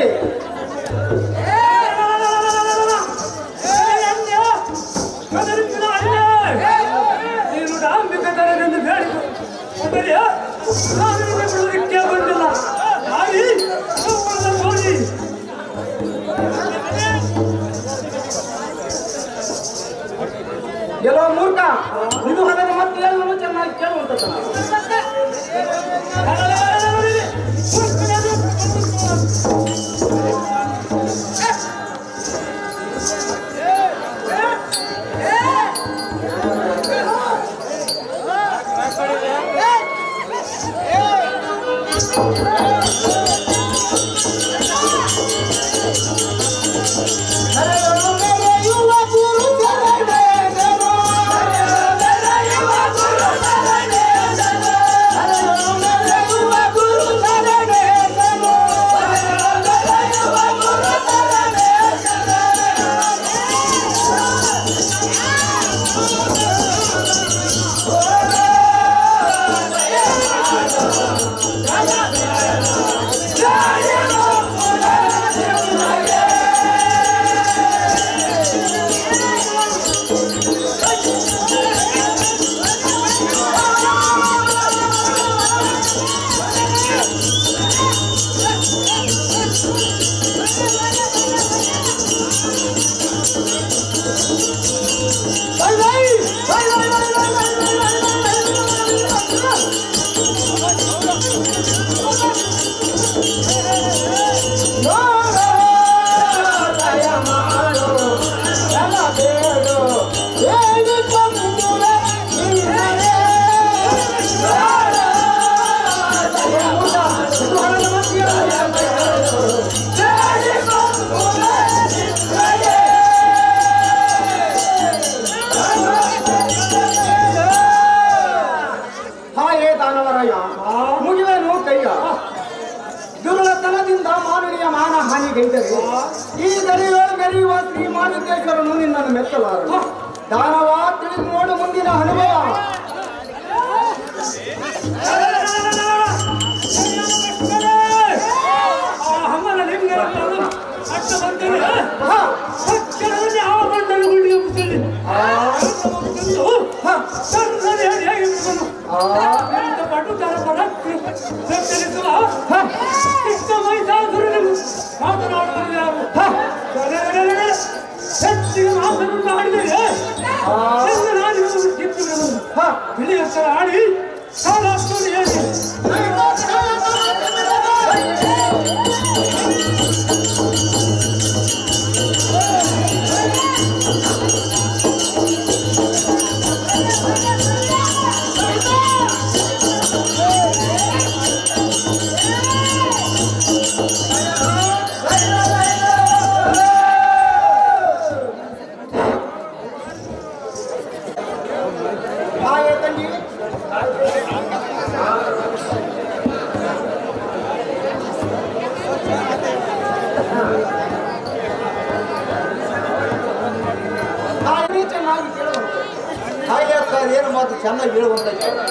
ನೀನು ಡಾಂಬಿಕ ತರನೆಂದು ಬೇಡಿತು ಒಬ್ಬರಿಯ ನಾನು ನಿಮಗೆ ಬಿಡುವುದಕ್ಕೆ ಬಂದಿಲ್ಲ ಆಗಿ ಒಬ್ಬರನ್ನ ನೋಡಿ ಎಲ್ಲೋ ಮೂರ್ಖ ಇದು ಅದನ್ನು ಮತ್ತೆ ಎಲ್ಲವೂ ಚೆನ್ನಾಗಿ ಕೇಳುವಂತ ಹಾಯೇ ದಾನವರಾಯ ಮುಗಿವೇನು ಕೈಯ ದುರ್ಲತನದಿಂದ ಮಾನವೀಯ ಮಾನ ಹಾನಿಗೈದರೆ ಈ ದರಿಯೋ ಮೆರೆಯುವ ಶ್ರೀ ಮಾರುತೇಶ್ವರನು ನಿನ್ನನ್ನು ಮೆಚ್ಚಲಾರನು ದಾನವ ತಿಳಿದು ನೋಡು ಮುಂದಿನ ಅನುಭವ ಆ ಹಮ್ಮನ ಲಿಂಗರನ್ನು ಅಡ್ಡ ಬಂದರೆ ಹಾ, ತಕ್ಷಣದಲ್ಲಿ ಆ ಬಂಡಲು ಗುಂಡಿಗೆ ಮುಚ್ಚಲಿ ಸಣ್ಣನೆ ಹೇಗೆ ಬಿಡುವನು? ಎಂತ ಪಟುತರ ಪರಕ್ಕೆ ಬೆತ್ತರಿಸುವ ಕೃಷ್ಣ ಮಹಿಷಾಸುರನಿಗೂ ಮಾತನಾಡುವುದು ಯಾರು? ಗಡಗಡಗಡ ಹೆಚ್ಚಿಗೆ ಮಾತನ್ನು ಆಡಿದರೆ ಎಂದು ನಾನು ನಿಮ್ಮನ್ನು ಕಿತ್ತು ಬಿಡುವುದು. ಬಿಳಿ ಅಕ್ಷರ ಆಡಿ ಸಾಲಾಗ್ತದೆ ಹೇಳಿ ಹಾಯೇ ತಂಗಿ ಹಾಯೇ ಚೆನ್ನಾಗಿ ಕೇಳುವಂತೆ ಹಾಗೆ ಅಕ್ಕ ಏನು ಮಾತು ಚೆನ್ನಾಗಿ ಹೇಳುವಂತ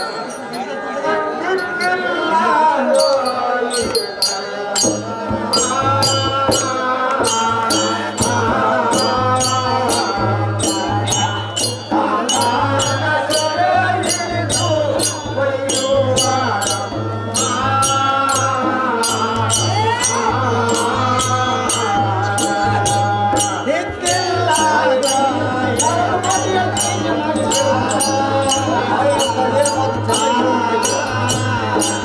ಹಾಗೆ ಅಕ್ಕ ಏನು ಮಾತು ಚೆನ್ನಾಗಿ ಹೇಳುವಂತ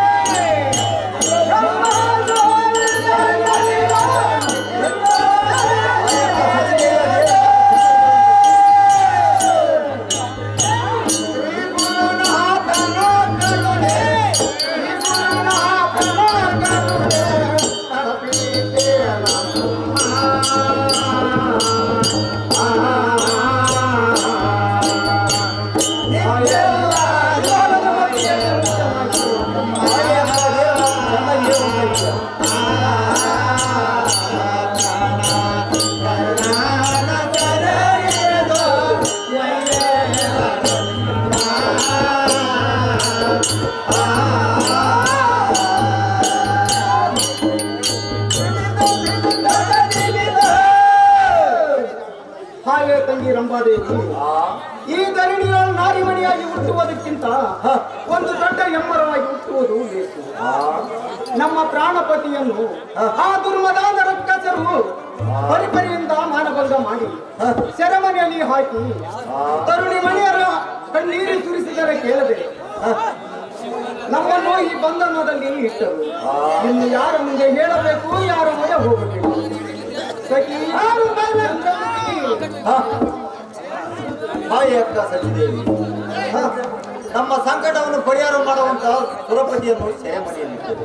ಿ ತಂಗಿ ರಂಭಾದೇವಿ ಈ ಧರಣಿಯ ನಾರಿಮಣಿಯಾಗಿ ಹುಟ್ಟುವುದಕ್ಕಿಂತ ಒಂದು ದೊಡ್ಡ ಎಮ್ಮರವಾಗಿ ಹುಟ್ಟುವುದು ಬೇಕು ನಮ್ಮ ಪ್ರಾಣಪತಿಯನ್ನು ಆ ದುರ್ಮದಾನ ರಕ್ಕಸರು ಪರಿಪರಿಯಿಂದ ಮಾನಭಂಗ ಮಾಡಿ ಸೆರೆಮನೆಯಲ್ಲಿ ಹಾಕಿ ತರುಣಿ ಮಣಿಯರ ಕಣ್ಣೀರು ಸುರಿಸಿದರೆ ಕೇಳದೆ ನಮ್ಮನ್ನು ಈ ಬಂಧನದಲ್ಲಿ ಇಟ್ಟರು ಇನ್ನು ಯಾರ ಮುಂದೆ ಹೇಳಬೇಕು ಯಾರ ಮುಂದೆ ಹೋಗಬೇಕು ಸಖಿ ಯಾರು ಹಾಯ್ ಅಕ್ಕ ಸಚಿದೇವಿ ನಮ್ಮ ಸಂಕಟವನ್ನು ಪರಿಹಾರ ಮಾಡುವಂತ ಸುರಪತಿಯನ್ನು ಸೆರೆಮನೆಯಲ್ಲಿಟ್ಟರು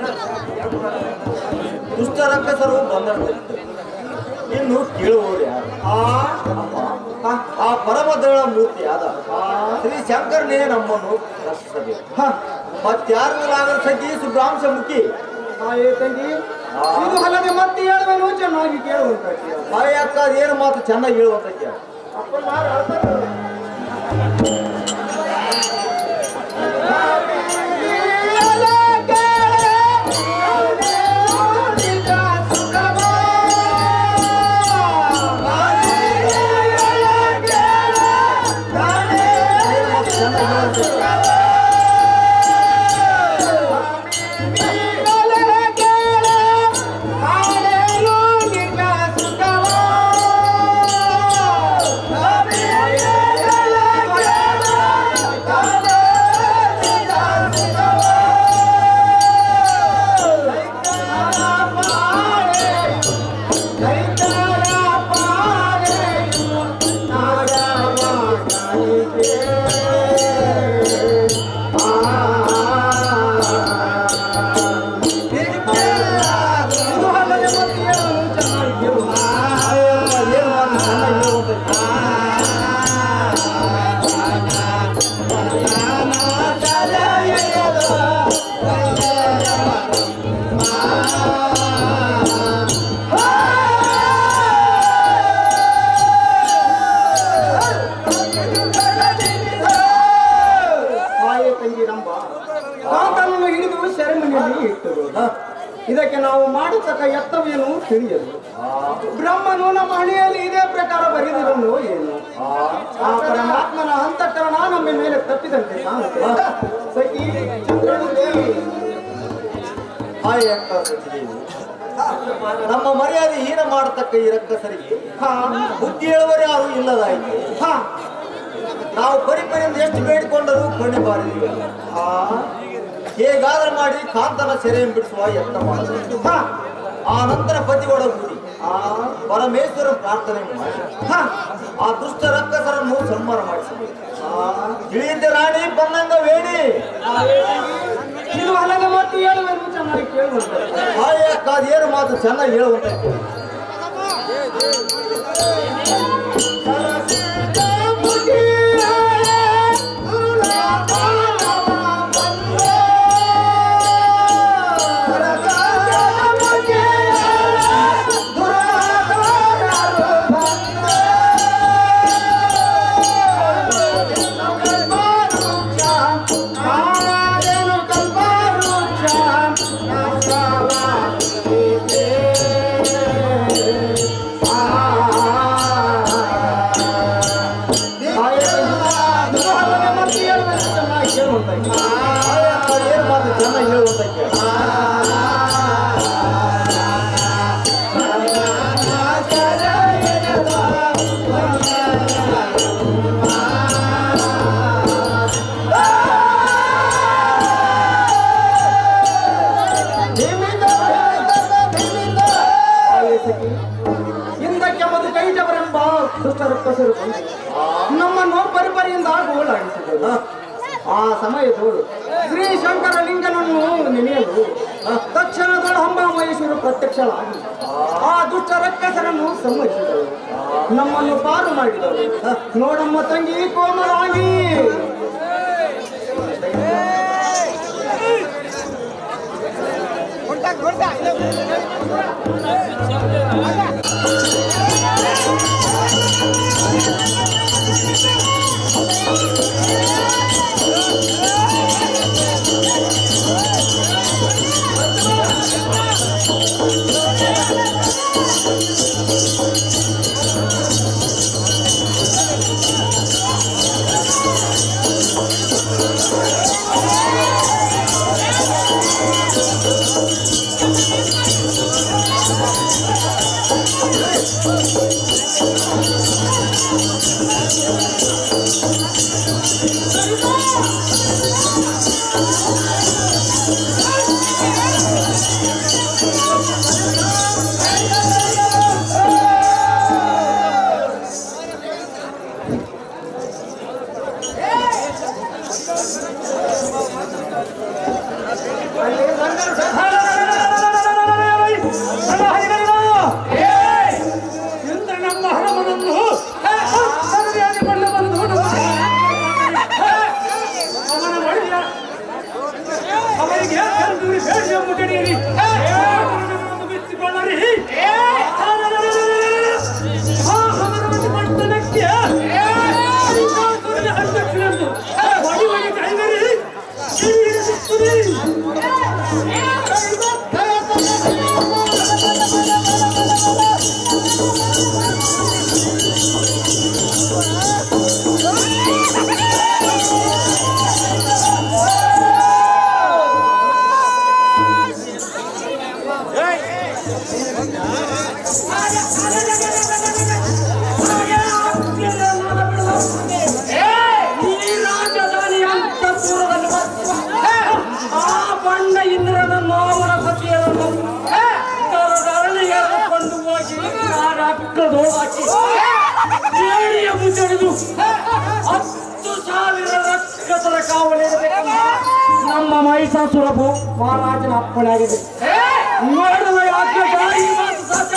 ದುಷ್ಟ ರಕ್ಕಸರು ಬಂಧನದಲ್ಲಿದ್ದರು ಇನ್ನು ಕೇಳುವವರು ಯಾರು ಆ ಅಮ್ಮ, ಆ ಪರಮದಳ ಮೂರ್ತಿಯಾದ ಶ್ರೀ ಶಂಕರನೇ ನಮ್ಮನ್ನು ರಕ್ಷಿಸಬೇಕು ಮತ್ತಾರು ಸಜ್ಜಿ ಸುಬ್ರಾಂಶ ಮುಖಿ ಹಾಯೇ ತಂಗಿ ಇದು ಅಲ್ಲದೆ ಮತ್ತೆ ಹೇಳುವೆನು ಚೆನ್ನಾಗಿ ಕೇಳುವಂತ ಹಾಯ್ ಅಕ್ಕ ಏನು ಮಾತು ಚೆನ್ನಾಗಿ ಹೇಳುವಂತ ಕೇಳು. ಇದು ಅಲ್ಲದೆ ಮತ್ತೆ ಹೇಳುವೆನು ಚೆನ್ನಾಗಿ ಕೇಳುವಂತ ಏನು ಮಾತು ಚೆನ್ನಾಗಿ ಹೇಳುವಂತ ಕೇಳು. ಹಾಯೇ ತಂಗಿ ರಂಭ ಕಾಂತನನ್ನು ಹಿಡಿದು ಸೆರೆಮನೆಯಲ್ಲಿ ಇಟ್ಟರು ಇದಕ್ಕೆ ನಾವು ಮಾಡತಕ್ಕ ಯತ್ನವೇನು ತಿಳಿಯದು ಬ್ರಹ್ಮನು ನಮ್ಮ ಹಣೆಯಲ್ಲಿ ಇದೇ ಪ್ರಕಾರ ಬರೆದಿರೋನು ಏನು ಆ ಪರಮಾತ್ಮನ ಅಂತಃಕರಣ ನಮ್ಮ ಮೇಲೆ ತಪ್ಪಿದಂತೆ ಕಾಣುತ್ತೆ ಸಖಿ ಚಂದ್ರಮುಖಿ ಹಾಯ್ ಅಕ್ಕ ಸಚಿದೇವಿ ನಮ್ಮ ಮರ್ಯಾದೆ ಹೀನ ಮಾಡತಕ್ಕ ಈ ರಕ್ಕಸರಿಗೆ ಬುದ್ಧಿ ಹೇಳುವರು ಯಾರು ಇಲ್ಲದಾಯಿತು ಹಾ ನಾವು ಪರಿಪರಿಯಿಂದ ಎಷ್ಟು ಬೇಡಿಕೊಂಡರೂ ಕಣ್ಣು ಬಾರಿದಿಲ್ಲ ಹೇಗಾದರೂ ಮಾಡಿ ಕಾಂತನ ಸೆರೆಯನ್ನು ಬಿಡಿಸುವ ಯತ್ನ ಮಾಡಬೇಕು ಹಾ ಆ ನಂತರ ಪತಿ ಒಡಗೂಡಿ ಆ ಪರಮೇಶ್ವರ ಪ್ರಾರ್ಥನೆ ಮಾಡಿ ಹಾ ಆ ದುಷ್ಟ ರಕ್ಕಸರನ್ನು ಸನ್ಮಾನ ಮಾಡಿಸಬೇಕು ತಿಳಿಯಿದ್ದ ರಾಣಿ ಬಂದಂಗ ವೇಣಿ ಇದು ಅಲ್ಲದೆ ಮತ್ತೆ ಹೇಳುವೆನು ಚೆನ್ನಾಗಿ ಕೇಳುವಂತ ಹಾಯ್ ಅಕ್ಕ ಅದೇನು ಮಾತು ಚೆನ್ನಾಗಿ ಹೇಳುವಂತ ಹಾಯ್ ಅಕ್ಕ ಏನು ಮಾತು ಚೆನ್ನಾಗಿ ಹೇಳುವಂತ ಹಿಂದಕ್ಕೆ ಮದು ಕೈಜವರೆಂಬ ದುಷ್ಟ ರಕ್ಕಸರು ಬಂದು ನಮ್ಮನ್ನು ಪರಿಪರಿಯಿಂದ ಗೋಳಾಡಿಸಿದರು ಆ ಸಮಯದೋಳು ಶ್ರೀ ಶಂಕರ ಲಿಂಗನನ್ನು ನೆನೆಯಲು ತಕ್ಷಣದೊಳು ಅಂಬಾಮಹೇಶ್ವರು ಪ್ರತ್ಯಕ್ಷಳಾಗಿ ಆ ದುಷ್ಟ ರಕ್ಕಸರನ್ನು ಸಮ್ಮತಿಸಿದರು ನಮ್ಮನ್ನು ಪಾರು ಮಾಡಿದರು ನೋಡಮ್ಮ ತಂಗಿ ಕೋಮಲಾಗಿ ಆ ಇಂದ್ರ ನಮ್ಮ ಹಣವನ್ನು ಸರಿಯಾಗಿಕೊಂಡು ಬಂದು ಅವನ ಒಳ್ಳೆಯ ಅವರಿಗೆ ಕಲ್ದೂರಿ ಬೇಡಿಯ ಮುಟ್ಟಡಿಯಿರಿ ಬಿಚ್ಚಿಕೊಳ್ಳರಿ ಆ ಅವರನ್ನು ಪಟ್ಟಣಕ್ಕೆ ಹಂತಕ್ಕಿಳಿದು ಬಡಿ ಬಡಿ ಕೈಗರಿ ಕಿರಿಯಿರಿಸುತ್ತದೆ ಈ ರಾಜಧಾನಿ ಅಂತಃಪುರದಲ್ಲಿ ಆ ಬಣ್ಣ ಇಂದ್ರನ ಮಾವನ ಸತಿಯನ್ನು ತರದಲ್ಲಿ ಎಳೆದುಕೊಂಡು ಹೋಗಿ ರಕ್ಕದು ಹಾಕಿ ಏಳಿಯ ಮುಚ್ಚಡಿದು ಹತ್ತು ಸಾವಿರ ರಕ್ಕಸರ ಕಾವಲಿರಬೇಕಂತ ನಮ್ಮ ಮಹಿಷಾಸುರ ಭೂ- ಮಹಾರಾಜನ ಅಪ್ಪಣೆ ಆಗಿದೆ ನೋಡುವ ಯಾಕೆ ಗಾಳಿ ಮಾತು ಸಾಕ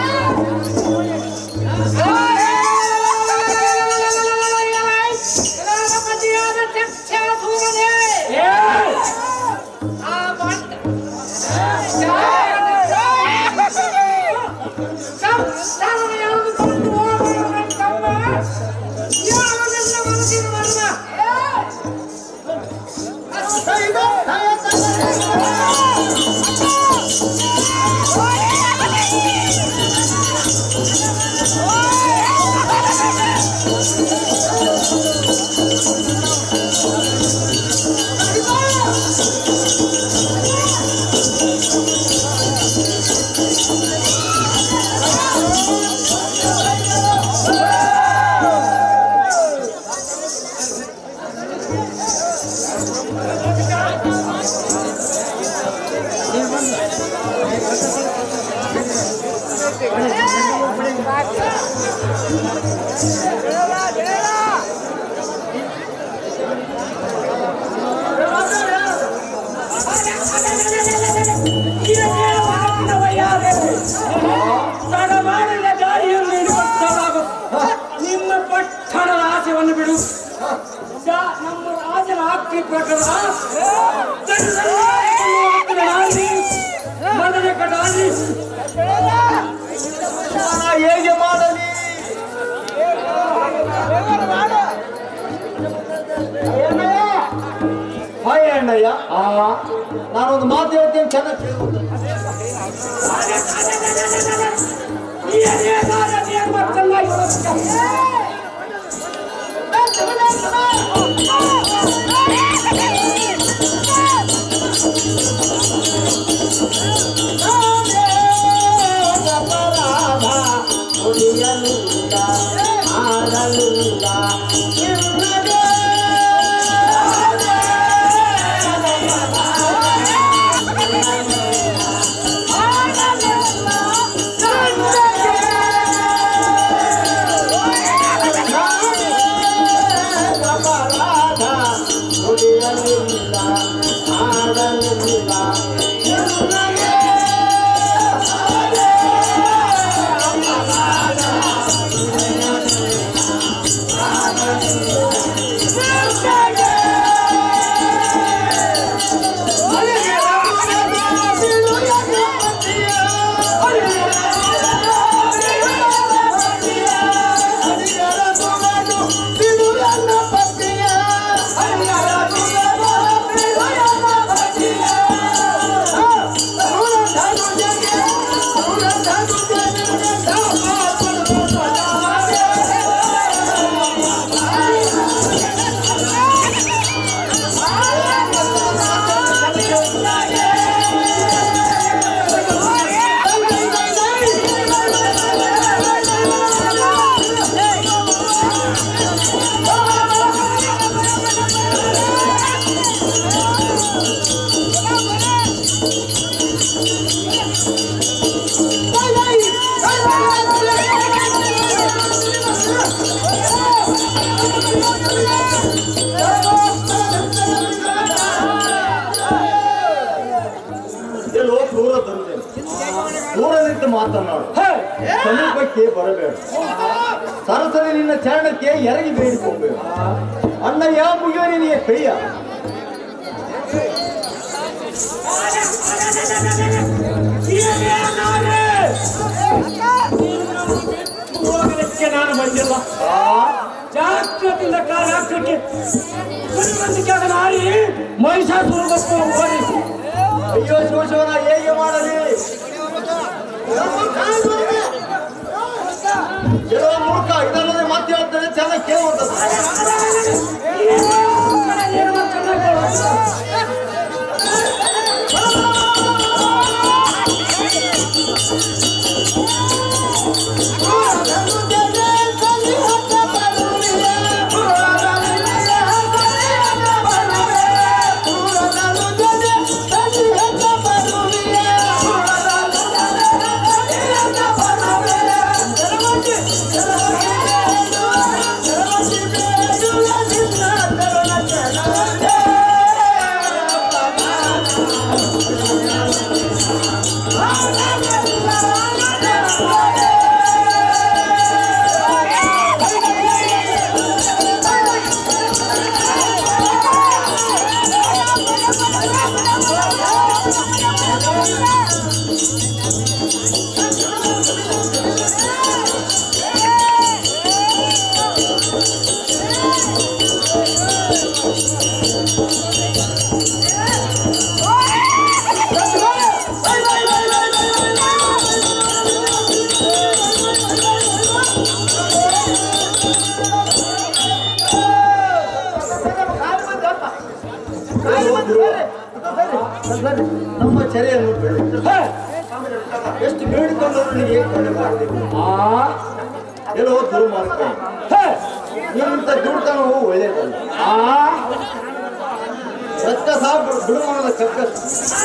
ತಡಮಾಡಿದ ದಾರಿಯನ್ನು ಹಿಡಿಯುತ್ತಲಾಗು ನಿಮ್ಮ ಪಟ್ಟಣದ ಆಸೆಯನ್ನು ಬಿಡು ಜಾ- ನಮ್ಮ ರಾಜನ ಆಜ್ಞೆ ಪ್ರಕಾರ ಮನದ ಕಡಾಲಿ ಹೇಗೆ ಮಾಡಲಿ ಹಾಯ್ ಅಣ್ಣಯ್ಯ ಆ ನಾನೊಂದು ಮಾತು ಹೇಳ್ತೀನಿ ಚೆನ್ನಾಗಿ ಕೇಳ್ಬೇಕು. ಆ ಮಾತನಾಡು ಹೇ, ಸಮೀಪಕ್ಕೆ ಬರಬೇಡ ಸರಸರಿ ನಿನ್ನ ಚರಣಕ್ಕೆ ಎರಗಿ ಬೇಡಿಕೊಂಬೇಡ ಅಣ್ಣಯ್ಯ ಮುಗಿಯೋ ನಿನಗೆ ಕೈಯ ಏನೇನಾರೆ? ನಿನ್ನನ್ನು ಬಿಟ್ಟು ಹೋಗಲಿಕ್ಕೆ ನಾನು ಬಂದಿಲ್ಲ ಆ, ಜಾಗ್ರತೆಯಿಂದ ಕಾರ್ಯಾಚರಣೆ ಬರುವಂತಿದ್ದಾಗ ನಾರಿ ಮಹಿಷಾಸುರಗೊಪ್ಪ ಹೋಗಿ ಅಯ್ಯೋ ಶಿವಶಿವನ ಹೇಗೆ ಮಾಡಲಿ ಕೆಲವು ಮೂರ್ಖ ಇದಲ್ಲದೆ ಮತ್ತೆ ಹೇಳ್ತಾರೆ ಚೆನ್ನಾಗಿ ಕೇಳುವಂಥದ್ದು ನಮ್ಮ ಚೆರೆಯನ್ನು ಬೆಳೆ ಎಷ್ಟು ಬೇಡಿಕೊಂಡರು ನಿನಗೆ ಕಣ್ಣು ಮಾಡಲಿಲ್ಲ ಎಲ್ಲೋ ದುರ್ಮಾರ್ಗ ನಿನ್ನಂತ ದುಡ್ತನವು ಒಳ್ಳೆಯದಲ್ಲ ರಕ್ತ ಬಿಡುಮಾನದ ಕಕ್ಕಸ್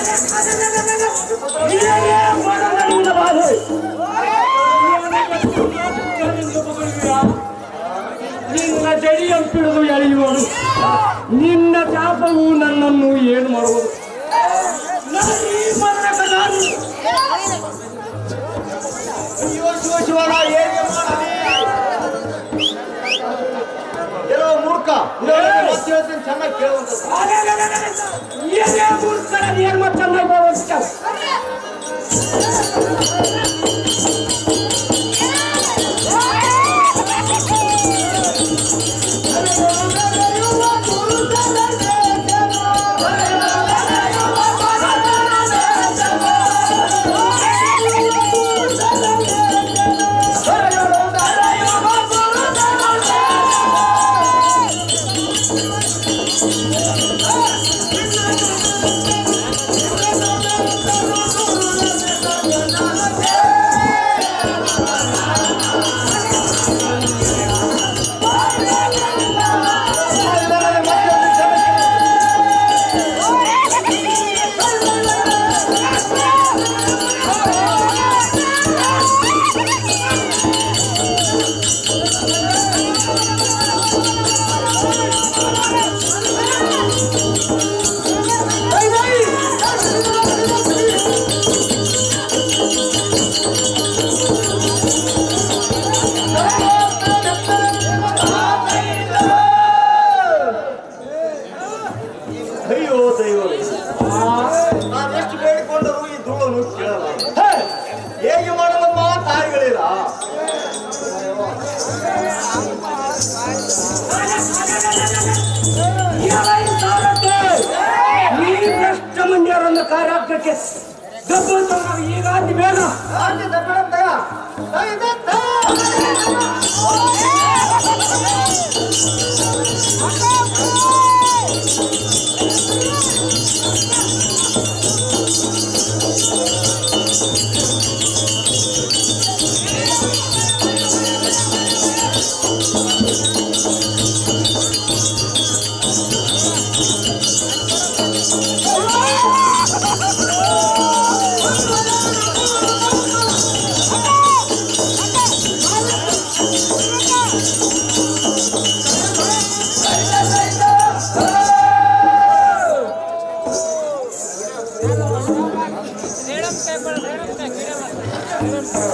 ನಿನ್ನ ಜಡಿಯಂಪಿಡಿದು ಎಳೆಯುವನು ನಿನ್ನ ಶಾಪವು ನನ್ನನ್ನು ಏನು ಮಾಡುವುದು ನಾನು ಈ ಮರಣಕ ನಾನು ಅಯ್ಯೋ ಶಿವ ಶಿವನ ಹೇಗೆ ಮಾಡಲಿ ಎಲ್ಲೋ ಮೂರ್ಖ ಇದರೊಳಗೆ ಮತ್ತೆ ಹೇಳ್ತೀನಿ ಚೆನ್ನಾಗಿ ಕೇಳುವಂಥದ್ದು ಏನೇ ಮೂರ್ಖರ ಏನು ಚೆನ್ನಾಗಿ ಬರುವಂತ ಇದರೊಳಗೆ ಮತ್ತೆ ಹೇಳ್ತೀನಿ ಚೆನ್ನಾಗಿ ಅಯ್ಯೋ ದೈವವೇ ನಾನು ಎಷ್ಟು ಬೇಡಿಕೊಂಡರೂ ಈ ಧೂಳನ್ನು ಕೇಳಲ್ಲ ಹೇಗೆ ಮಾಡಲಮ್ಮ ತಾಯಿಗಳಿಲ್ಲ ಈ ಭ್ರಷ್ಟ ಮಂಡ್ಯರನ್ನ ಕಾರ್ಯಾಗ್ರಕ್ಕೆ ಗಬ್ಬಂತ ಈಗ ಅತಿ ಬೇಗ ಅಯ್ಯೋ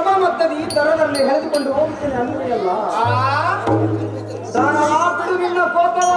ಸಭಾ ಮತ್ತದ ಈ ದರದಲ್ಲಿ ಎಳೆದುಕೊಂಡು ಹೋಗುತ್ತೇನೆ ಅನ್ನುವುದಲ್ಲ ದಾನವ ಬಿಡು ನಿನ್ನ ಕೋಪವ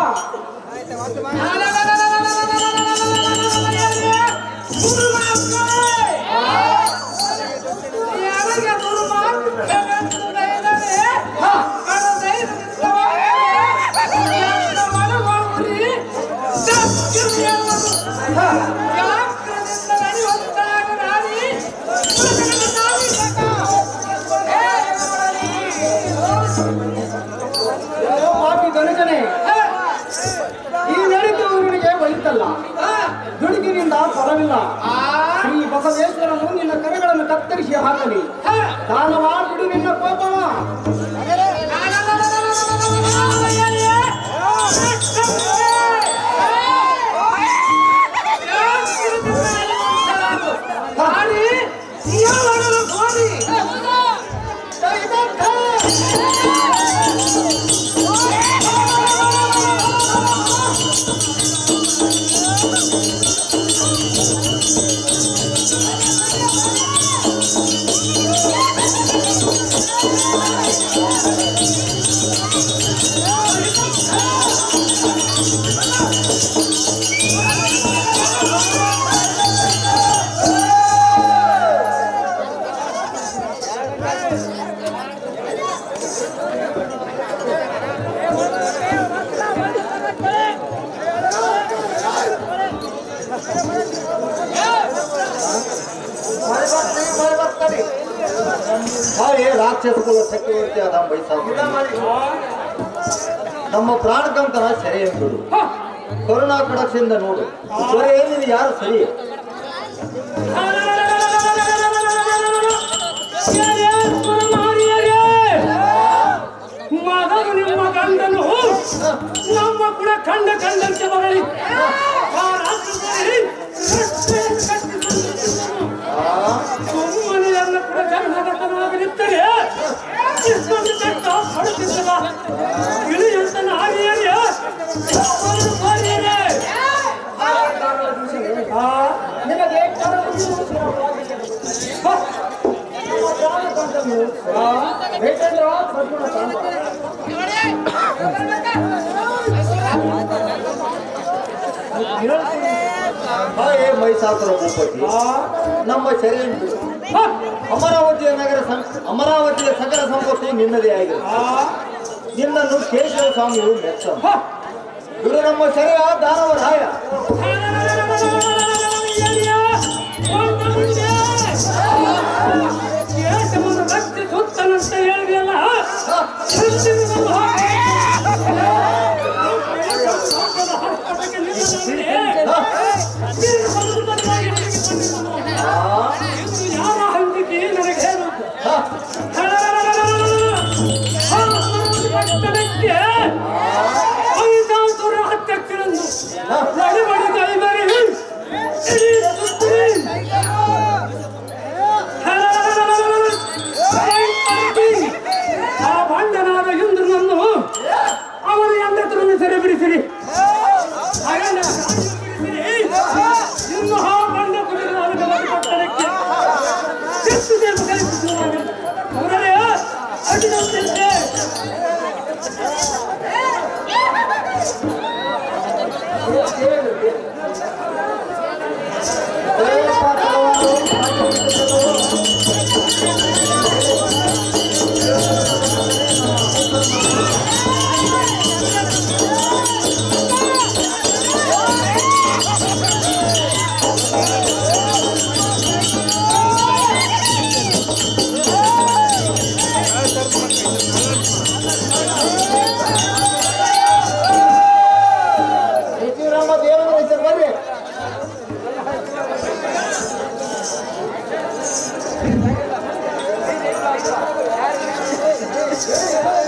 ಅಯ್ಯೋ ಪಾಪಿ ಧನುಜನೆ ಈ ನಡಿತು ಊರಿಗೆ ಬೈತಲ್ಲ ದುಡುಕಿನಿಂದ ಫಲವಿಲ್ಲ ಶ್ರೀ ಬಸವೇಶ್ವರನು ನಿನ್ನ ಕರೆಗಳನ್ನು ಕತ್ತರಿಸಿ ಹಾಕಲಿ ದಾನವ ಬಿಡು ನಿನ್ನ ಕೋಪವ ಮಳೆ ಬರ್ತದೆ, ಮಳೆ ಬರ್ತದೆ. ಹಾಗೆ ರಾಕ್ಷಸ ಕುಲ ಚಕ್ರವರ್ತಿ ಆದ ಬೈಸಾಕ ನಮ್ಮ ಪ್ರಾಣಕಂತನ ಸೆರೆ ಎಂಬುದು ಕರುಣಾ ಕಡಕ್ಷಿಂದ ನೋಡು ಸೊರೆ ಏನಿದೆ ಯಾರು ಸರಿ ಮಗನು ನಿಮ್ಮ ಗಂಡನು ನಮ್ಮ ಕೂಡ ಕಂಡ ಕಂಡಂತೆ ಬರಲಿ ಆ ರಾತ್ರಿ ರಸ್ತೆ ಕಟ್ಟಿಕೊಂಡು ಸುಮ್ಮನೆ ನನ್ನ ಕೂಡ ಜನ್ಮಗತನಾಗಲಿದ್ದರೆ ಇಷ್ಟೊಂದು ಕಟ್ಟ ಹೊಡೆದಿದ್ದಲ್ಲ ಇಳಿ ಅಂತ ನಾರಿಯರೇ ಒಂದು ಬಾರಿಯರೇ ಆ ನಿನಗೆ ಬೇಕಂದ್ರ ಸದ್ಗುಣ ಕಾಣುವ. ಹಾಗೆ ಮೈಸಾಸುರ ಭೂಪತಿ ನಮ್ಮ ಸೆರೆ ಎಂಬುದು ಅಮರಾವತಿಯ ನಗರ ಸಂ- ಅಮರಾವತಿಯ ಸಕಲ ಸಂಪತ್ತಿ ನಿನ್ನದೇ ಆಗಿದೆ ನಿನ್ನನ್ನು ಕೇಶವ ಸ್ವಾಮಿಯು ಮೆಚ್ಚ ಇವರು ನಮ್ಮ ಸೆರೆಯ ದಾನವರಾಯ ಸುತ್ತನಂತ ಹೇಳಿದೆಯಲ್ಲ ಯಾರ ಹಂದಿಗೆ ನನಗೇನು ಐದಾಸುರ ಹತ್ತಕ್ಕಿರಂದು ನಡಿಬಡಿ ಕೈಬರಿ ಆ ಬಂಡನಾದ ಇಂದ್ರನನ್ನು ಅವನ ಹೆಂಡತರನ್ನು ಸೆರೆ ಬಿಡಿಸಿರಿ ಹಾಗಲ್ಲ, ಬಿಡಿಸಿರಿ. ಇನ್ನು ಆ ಬಂಡ ಕುಡಿದ ಪಟ್ಟಣಕ್ಕೆ ಎಷ್ಟು ದೇವ ಕಲಿಸುತ್ತಿರುವಾಗ ಅವರೇ ಅಡ್ಡಿದಂತೆ ಶ್ರೀರಾಮ ದೇವರ ಹೆಸರು ಬರ್ರಿ